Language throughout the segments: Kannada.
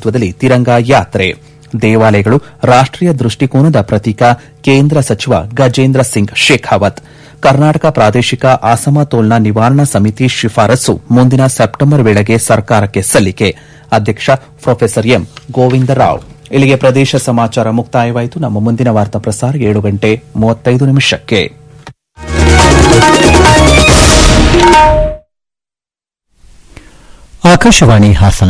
ನೇತೃತ್ವದಲ್ಲಿ ತಿರಂಗಾ ಯಾತ್ರೆ ದೇವಾಲಯಗಳು ರಾಷ್ಟೀಯ ದೃಷ್ಟಿಕೋನದ ಪ್ರತೀಕ ಕೇಂದ್ರ ಸಚಿವ ಗಜೇಂದ್ರ ಸಿಂಗ್ ಶೇಖಾವತ್ ಕರ್ನಾಟಕ ಪ್ರಾದೇಶಿಕ ಅಸಮತೋಲನ ನಿವಾರಣಾ ಸಮಿತಿ ಶಿಫಾರಸು ಮುಂದಿನ ಸೆಪ್ಟೆಂಬರ್ ವೇಳೆಗೆ ಸರ್ಕಾರಕ್ಕೆ ಸಲ್ಲಿಕೆ ಅಧ್ಯಕ್ಷ ಪ್ರೊಫೆಸರ್ ಎಂ ಗೋವಿಂದರಾವ್ ಇಲ್ಲಿಗೆ ಪ್ರದೇಶ ಸಮಾಚಾರ ಮುಕ್ತಾಯವಾಯಿತು ನಮ್ಮ ಮುಂದಿನ ವಾರ್ತಾ ಪ್ರಸಾರ ಏಳು ಗಂಟೆ ಮೂವತ್ತೈದು ನಿಮಿಷಕ್ಕೆ ಆಕಾಶವಾಣಿ ಹಾಸನ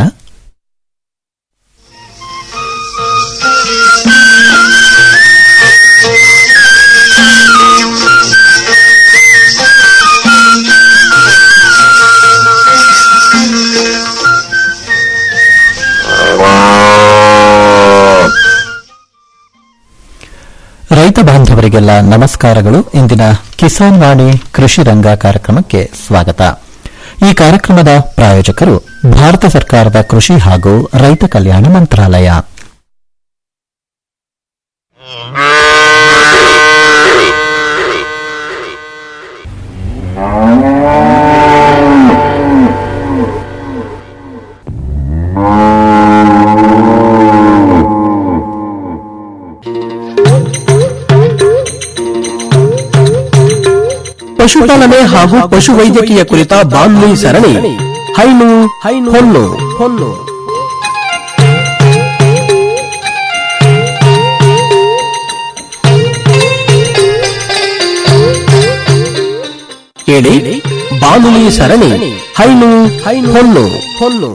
ರೈತ ಬಾಂಧವರಿಗೆಲ್ಲ ನಮಸ್ಕಾರಗಳು ಇಂದಿನ ಕಿಸಾನ್ ವಾಣಿ ಕೃಷಿ ರಂಗ ಕಾರ್ಯಕ್ರಮಕ್ಕೆ ಸ್ವಾಗತ ಈ ಕಾರ್ಯಕ್ರಮದ ಪ್ರಾಯೋಜಕರು ಭಾರತ ಸರ್ಕಾರದ ಕೃಷಿ ಹಾಗೂ ರೈತ ಕಲ್ಯಾಣ ಮಂತ್ರಾಲಯ ಪಶುಪಾಲನೆ ಹಾಗೂ ಪಶುವೈದ್ಯಕೀಯ ಕುರಿತ ಬಾನುಲಿ ಸರಣಿ ಹೈನು ಹೈನು ಹೊನ್ನು ಹೊನ್ನು ಕೇಳಿ ಬಾನುಲಿ ಸರಣಿ ಹೈನು ಹೈನು ಹೊನ್ನು ಹೊನ್ನು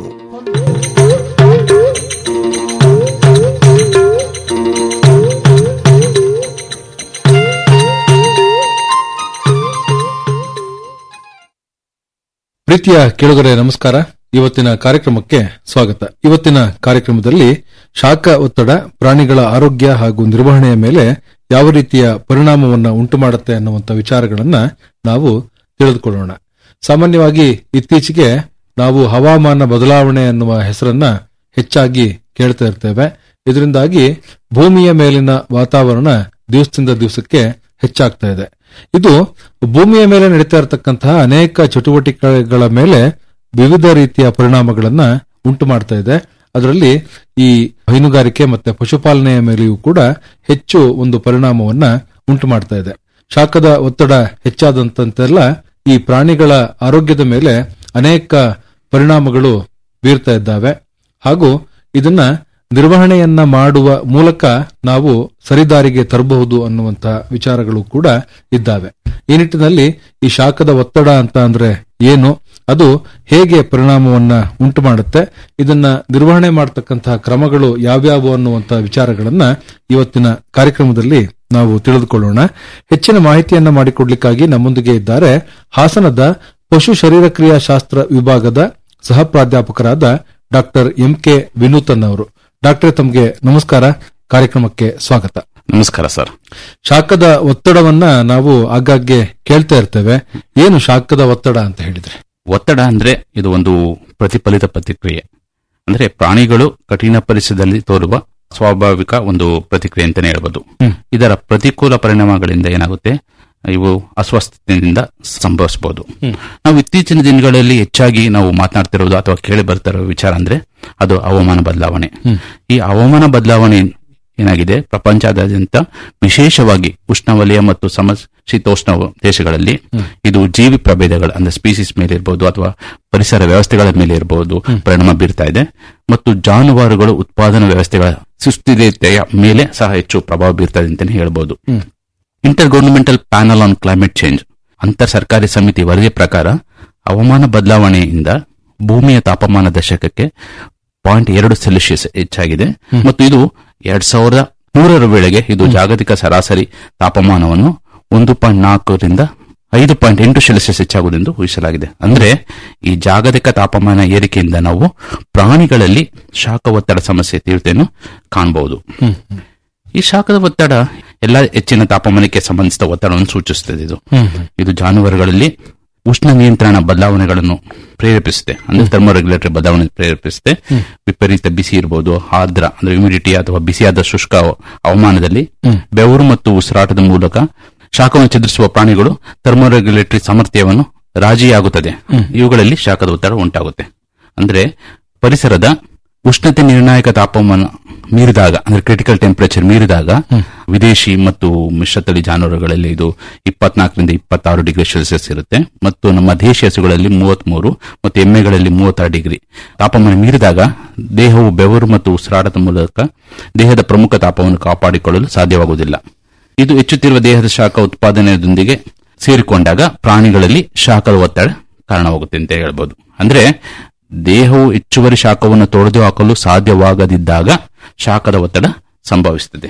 ಪ್ರೀತಿಯ ಕೇಳುಗರೆ ನಮಸ್ಕಾರ ಇವತ್ತಿನ ಕಾರ್ಯಕ್ರಮಕ್ಕೆ ಸ್ವಾಗತ ಇವತ್ತಿನ ಕಾರ್ಯಕ್ರಮದಲ್ಲಿ ಶಾಖ ಒತ್ತಡ ಪ್ರಾಣಿಗಳ ಆರೋಗ್ಯ ಹಾಗೂ ನಿರ್ವಹಣೆಯ ಮೇಲೆ ಯಾವ ರೀತಿಯ ಪರಿಣಾಮವನ್ನ ಉಂಟು ಮಾಡುತ್ತೆ ಅನ್ನುವಂಥ ವಿಚಾರಗಳನ್ನ ನಾವು ತಿಳಿದುಕೊಳ್ಳೋಣ ಸಾಮಾನ್ಯವಾಗಿ ಇತ್ತೀಚೆಗೆ ನಾವು ಹವಾಮಾನ ಬದಲಾವಣೆ ಅನ್ನುವ ಹೆಸರನ್ನ ಹೆಚ್ಚಾಗಿ ಕೇಳ್ತಾ ಇರ್ತೇವೆ ಇದರಿಂದಾಗಿ ಭೂಮಿಯ ಮೇಲಿನ ವಾತಾವರಣ ದಿವಸದಿಂದ ದಿವಸಕ್ಕೆ ಹೆಚ್ಚಾಗ್ತಾ ಇದೆ ಇದು ಭೂಮಿಯ ಮೇಲೆ ನಡೀತಾ ಇರತಕ್ಕಂತಹ ಅನೇಕ ಚಟುವಟಿಕೆಗಳ ಮೇಲೆ ವಿವಿಧ ರೀತಿಯ ಪರಿಣಾಮಗಳನ್ನ ಉಂಟು ಮಾಡ್ತಾ ಇದೆ ಅದರಲ್ಲಿ ಈ ಹೈನುಗಾರಿಕೆ ಮತ್ತೆ ಪಶುಪಾಲನೆಯ ಮೇಲೆಯೂ ಕೂಡ ಹೆಚ್ಚು ಒಂದು ಪರಿಣಾಮವನ್ನ ಉಂಟು ಮಾಡ್ತಾ ಇದೆ ಶಾಖದ ಒತ್ತಡ ಹೆಚ್ಚಾದಂತೆಲ್ಲ ಈ ಪ್ರಾಣಿಗಳ ಆರೋಗ್ಯದ ಮೇಲೆ ಅನೇಕ ಪರಿಣಾಮಗಳು ಬೀರ್ತಾ ಇದ್ದಾವೆ ಹಾಗೂ ಇದನ್ನ ನಿರ್ವಹಣೆಯನ್ನ ಮಾಡುವ ಮೂಲಕ ನಾವು ಸರಿದಾರಿಗೆ ತರಬಹುದು ಅನ್ನುವಂತಹ ವಿಚಾರಗಳು ಕೂಡ ಇದ್ದಾವೆ ಈ ನಿಟ್ಟಿನಲ್ಲಿ ಈ ಶಾಖದ ಒತ್ತಡ ಅಂತ ಅಂದ್ರೆ ಏನು ಅದು ಹೇಗೆ ಪರಿಣಾಮವನ್ನ ಉಂಟು ಮಾಡುತ್ತೆ ಇದನ್ನ ನಿರ್ವಹಣೆ ಮಾಡತಕ್ಕಂತಹ ಕ್ರಮಗಳು ಯಾವ್ಯಾವು ಅನ್ನುವಂತಹ ವಿಚಾರಗಳನ್ನ ಇವತ್ತಿನ ಕಾರ್ಯಕ್ರಮದಲ್ಲಿ ನಾವು ತಿಳಿದುಕೊಳ್ಳೋಣ ಹೆಚ್ಚಿನ ಮಾಹಿತಿಯನ್ನ ಮಾಡಿಕೊಡ್ಲಿಕ್ಕಾಗಿ ನಮ್ಮೊಂದಿಗೆ ಇದ್ದಾರೆ ಹಾಸನದ ಪಶು ಶರೀರ ಕ್ರಿಯಾಶಾಸ್ತ್ರ ವಿಭಾಗದ ಸಹ ಪ್ರಾಧ್ಯಾಪಕರಾದ ಡಾಕ್ಟರ್ ಎಂ ಕೆ ವಿನೂತನ್ ಅವರು ಡಾಕ್ಟರ್ ತಮಗೆ ನಮಸ್ಕಾರ ಕಾರ್ಯಕ್ರಮಕ್ಕೆ ಸ್ವಾಗತ ನಮಸ್ಕಾರ ಸರ್ ಶಾಖದ ಒತ್ತಡವನ್ನ ನಾವು ಆಗಾಗ್ಗೆ ಕೇಳ್ತಾ ಇರ್ತೇವೆ ಏನು ಶಾಖದ ಒತ್ತಡ ಅಂತ ಹೇಳಿದ್ರೆ ಒತ್ತಡ ಅಂದ್ರೆ ಇದು ಒಂದು ಪ್ರತಿಫಲಿತ ಪ್ರತಿಕ್ರಿಯೆ ಅಂದ್ರೆ ಪ್ರಾಣಿಗಳು ಕಠಿಣ ಪರಿಸರದಲ್ಲಿ ತೋರುವ ಸ್ವಾಭಾವಿಕ ಒಂದು ಪ್ರತಿಕ್ರಿಯೆ ಅಂತಾನೆ ಹೇಳ್ಬೋದು ಇದರ ಪ್ರತಿಕೂಲ ಪರಿಣಾಮಗಳಿಂದ ಏನಾಗುತ್ತೆ ಇವು ಅಸ್ವಸ್ಥತೆಯಿಂದ ಸಂಭವಿಸಬಹುದು ನಾವು ಇತ್ತೀಚಿನ ದಿನಗಳಲ್ಲಿ ಹೆಚ್ಚಾಗಿ ನಾವು ಮಾತನಾಡ್ತಿರೋದು ಅಥವಾ ಕೇಳಿ ಬರ್ತಾ ಇರೋ ವಿಚಾರ ಅಂದ್ರೆ ಅದು ಹವಾಮಾನ ಬದಲಾವಣೆ ಈ ಹವಾಮಾನ ಬದಲಾವಣೆ ಏನಾಗಿದೆ ಪ್ರಪಂಚದಾದ್ಯಂತ ವಿಶೇಷವಾಗಿ ಉಷ್ಣವಲಯ ಮತ್ತು ಸಮಶೀತೋಷ್ಣ ದೇಶಗಳಲ್ಲಿ ಇದು ಜೀವಿ ಪ್ರಭೇದಗಳ ಅಂದ್ರೆ ಸ್ಪೀಸಿಸ್ ಮೇಲೆ ಇರಬಹುದು ಅಥವಾ ಪರಿಸರ ವ್ಯವಸ್ಥೆಗಳ ಮೇಲೆ ಇರಬಹುದು ಪರಿಣಾಮ ಬೀರ್ತಾ ಇದೆ ಮತ್ತು ಜಾನುವಾರುಗಳು ಉತ್ಪಾದನಾ ವ್ಯವಸ್ಥೆಗಳ ಸುಸ್ಥಿರತೆಯ ಮೇಲೆ ಸಹ ಹೆಚ್ಚು ಪ್ರಭಾವ ಬೀರ್ತಾ ಇದೆ ಅಂತಾನೆ ಹೇಳ್ಬೋದು inter governmental panel on climate change ಅಂತರ್ ಸರ್ಕಾರಿ ಸಮಿತಿ ವರದಿ ಪ್ರಕಾರ ಹವಾಮಾನ ಬದಲಾವಣೆಯಿಂದ ಭೂಮಿಯ ತಾಪಮಾನ ದಶಕಕ್ಕೆ ಪಾಯಿಂಟ್ ಎರಡು ಸೆಲ್ಸಿಯಸ್ ಹೆಚ್ಚಾಗಿದೆ ಮತ್ತು ಇದು ಎರಡ್ ಸಾವಿರದ ಮೂರರ ವೇಳೆಗೆ ಇದು ಜಾಗತಿಕ ಸರಾಸರಿ ತಾಪಮಾನವನ್ನು ಒಂದು ಪಾಯಿಂಟ್ ನಾಲ್ಕರಿಂದ ಐದು ಪಾಯಿಂಟ್ ಎಂಟು ಸೆಲ್ಸಿಯಸ್ ಹೆಚ್ಚಾಗುವುದೆಂದು ಊಹಿಸಲಾಗಿದೆ ಅಂದ್ರೆ ಈ ಜಾಗತಿಕ ತಾಪಮಾನ ಏರಿಕೆಯಿಂದ ನಾವು ಪ್ರಾಣಿಗಳಲ್ಲಿ ಶಾಖ ಒತ್ತಡ ಸಮಸ್ಯೆ ತೀವ್ರತೆಯನ್ನು ಕಾಣಬಹುದು ಈ ಶಾಖದ ಒತ್ತಡ ಎಲ್ಲ ಹೆಚ್ಚಿನ ತಾಪಮಾನಕ್ಕೆ ಸಂಬಂಧಿಸಿದ ಒತ್ತಡವನ್ನು ಸೂಚಿಸುತ್ತದೆ ಇದು ಇದು ಜಾನುವಾರುಗಳಲ್ಲಿ ಉಷ್ಣ ನಿಯಂತ್ರಣ ಬದಲಾವಣೆಗಳನ್ನು ಪ್ರೇರೇಪಿಸುತ್ತೆ ಅಂದ್ರೆ ಥರ್ಮೋರೆಗ್ಯುಲೇಟರಿ ಬದಲಾವಣೆ ಪ್ರೇರೇಪಿಸುತ್ತೆ ವಿಪರೀತ ಬಿಸಿ ಇರಬಹುದು ಆರ್ದ್ರ ಅಂದ್ರೆ ಹ್ಯೂಮಿಡಿಟಿ ಅಥವಾ ಬಿಸಿಯಾದ ಶುಷ್ಕ ಹವಾಮಾನದಲ್ಲಿ ಬೆವರು ಮತ್ತು ಉಸಿರಾಟದ ಮೂಲಕ ಶಾಖವನ್ನು ಚದುರಿಸುವ ಪ್ರಾಣಿಗಳು ಥರ್ಮೋರೆಗ್ಯುಲೇಟರಿ ಸಾಮರ್ಥ್ಯವನ್ನು ರಾಜಿಯಾಗುತ್ತದೆ ಇವುಗಳಲ್ಲಿ ಶಾಖದ ಒತ್ತಡ ಉಂಟಾಗುತ್ತೆ ಅಂದ್ರೆ ಪರಿಸರದ ಉಷ್ಣತೆ ನಿರ್ಣಾಯಕ ತಾಪಮಾನ ಮೀರಿದಾಗ ಅಂದ್ರೆ ಕ್ರಿಟಿಕಲ್ ಟೆಂಪರೇಚರ್ ಮೀರಿದಾಗ ವಿದೇಶಿ ಮತ್ತು ಮಿಶ್ರತಳಿ ಜಾನುವಾರುಗಳಲ್ಲಿ ಇದು ಇಪ್ಪತ್ನಾಲ್ಕರಿಂದ ಇಪ್ಪತ್ತಾರು ಡಿಗ್ರಿ ಸೆಲ್ಸಿಯಸ್ ಇರುತ್ತೆ ಮತ್ತು ನಮ್ಮ ದೇಶೀಯ ಹಸುಗಳಲ್ಲಿ ಮೂವತ್ಮೂರು ಮತ್ತು ಎಮ್ಮೆಗಳಲ್ಲಿ ಮೂವತ್ತಾರು ಡಿಗ್ರಿ ತಾಪಮಾನ ಮೀರಿದಾಗ ದೇಹವು ಬೆವರು ಮತ್ತು ಉಸಿರಾಟದ ಮೂಲಕ ದೇಹದ ಪ್ರಮುಖ ತಾಪವನ್ನು ಕಾಪಾಡಿಕೊಳ್ಳಲು ಸಾಧ್ಯವಾಗುವುದಿಲ್ಲ ಇದು ಹೆಚ್ಚುತ್ತಿರುವ ದೇಹದ ಶಾಖ ಉತ್ಪಾದನೆಯೊಂದಿಗೆ ಸೇರಿಕೊಂಡಾಗ ಪ್ರಾಣಿಗಳಲ್ಲಿ ಶಾಖದ ಒತ್ತಡ ಕಾರಣವಾಗುತ್ತೆ ಅಂತ ಹೇಳ್ಬೋದು ಅಂದ್ರೆ ದೇಹವು ಹೆಚ್ಚುವರಿ ಶಾಖವನ್ನು ತೊಡೆದು ಹಾಕಲು ಸಾಧ್ಯವಾಗದಿದ್ದಾಗ ಶಾಖದ ಒತ್ತಡ ಸಂಭವಿಸುತ್ತದೆ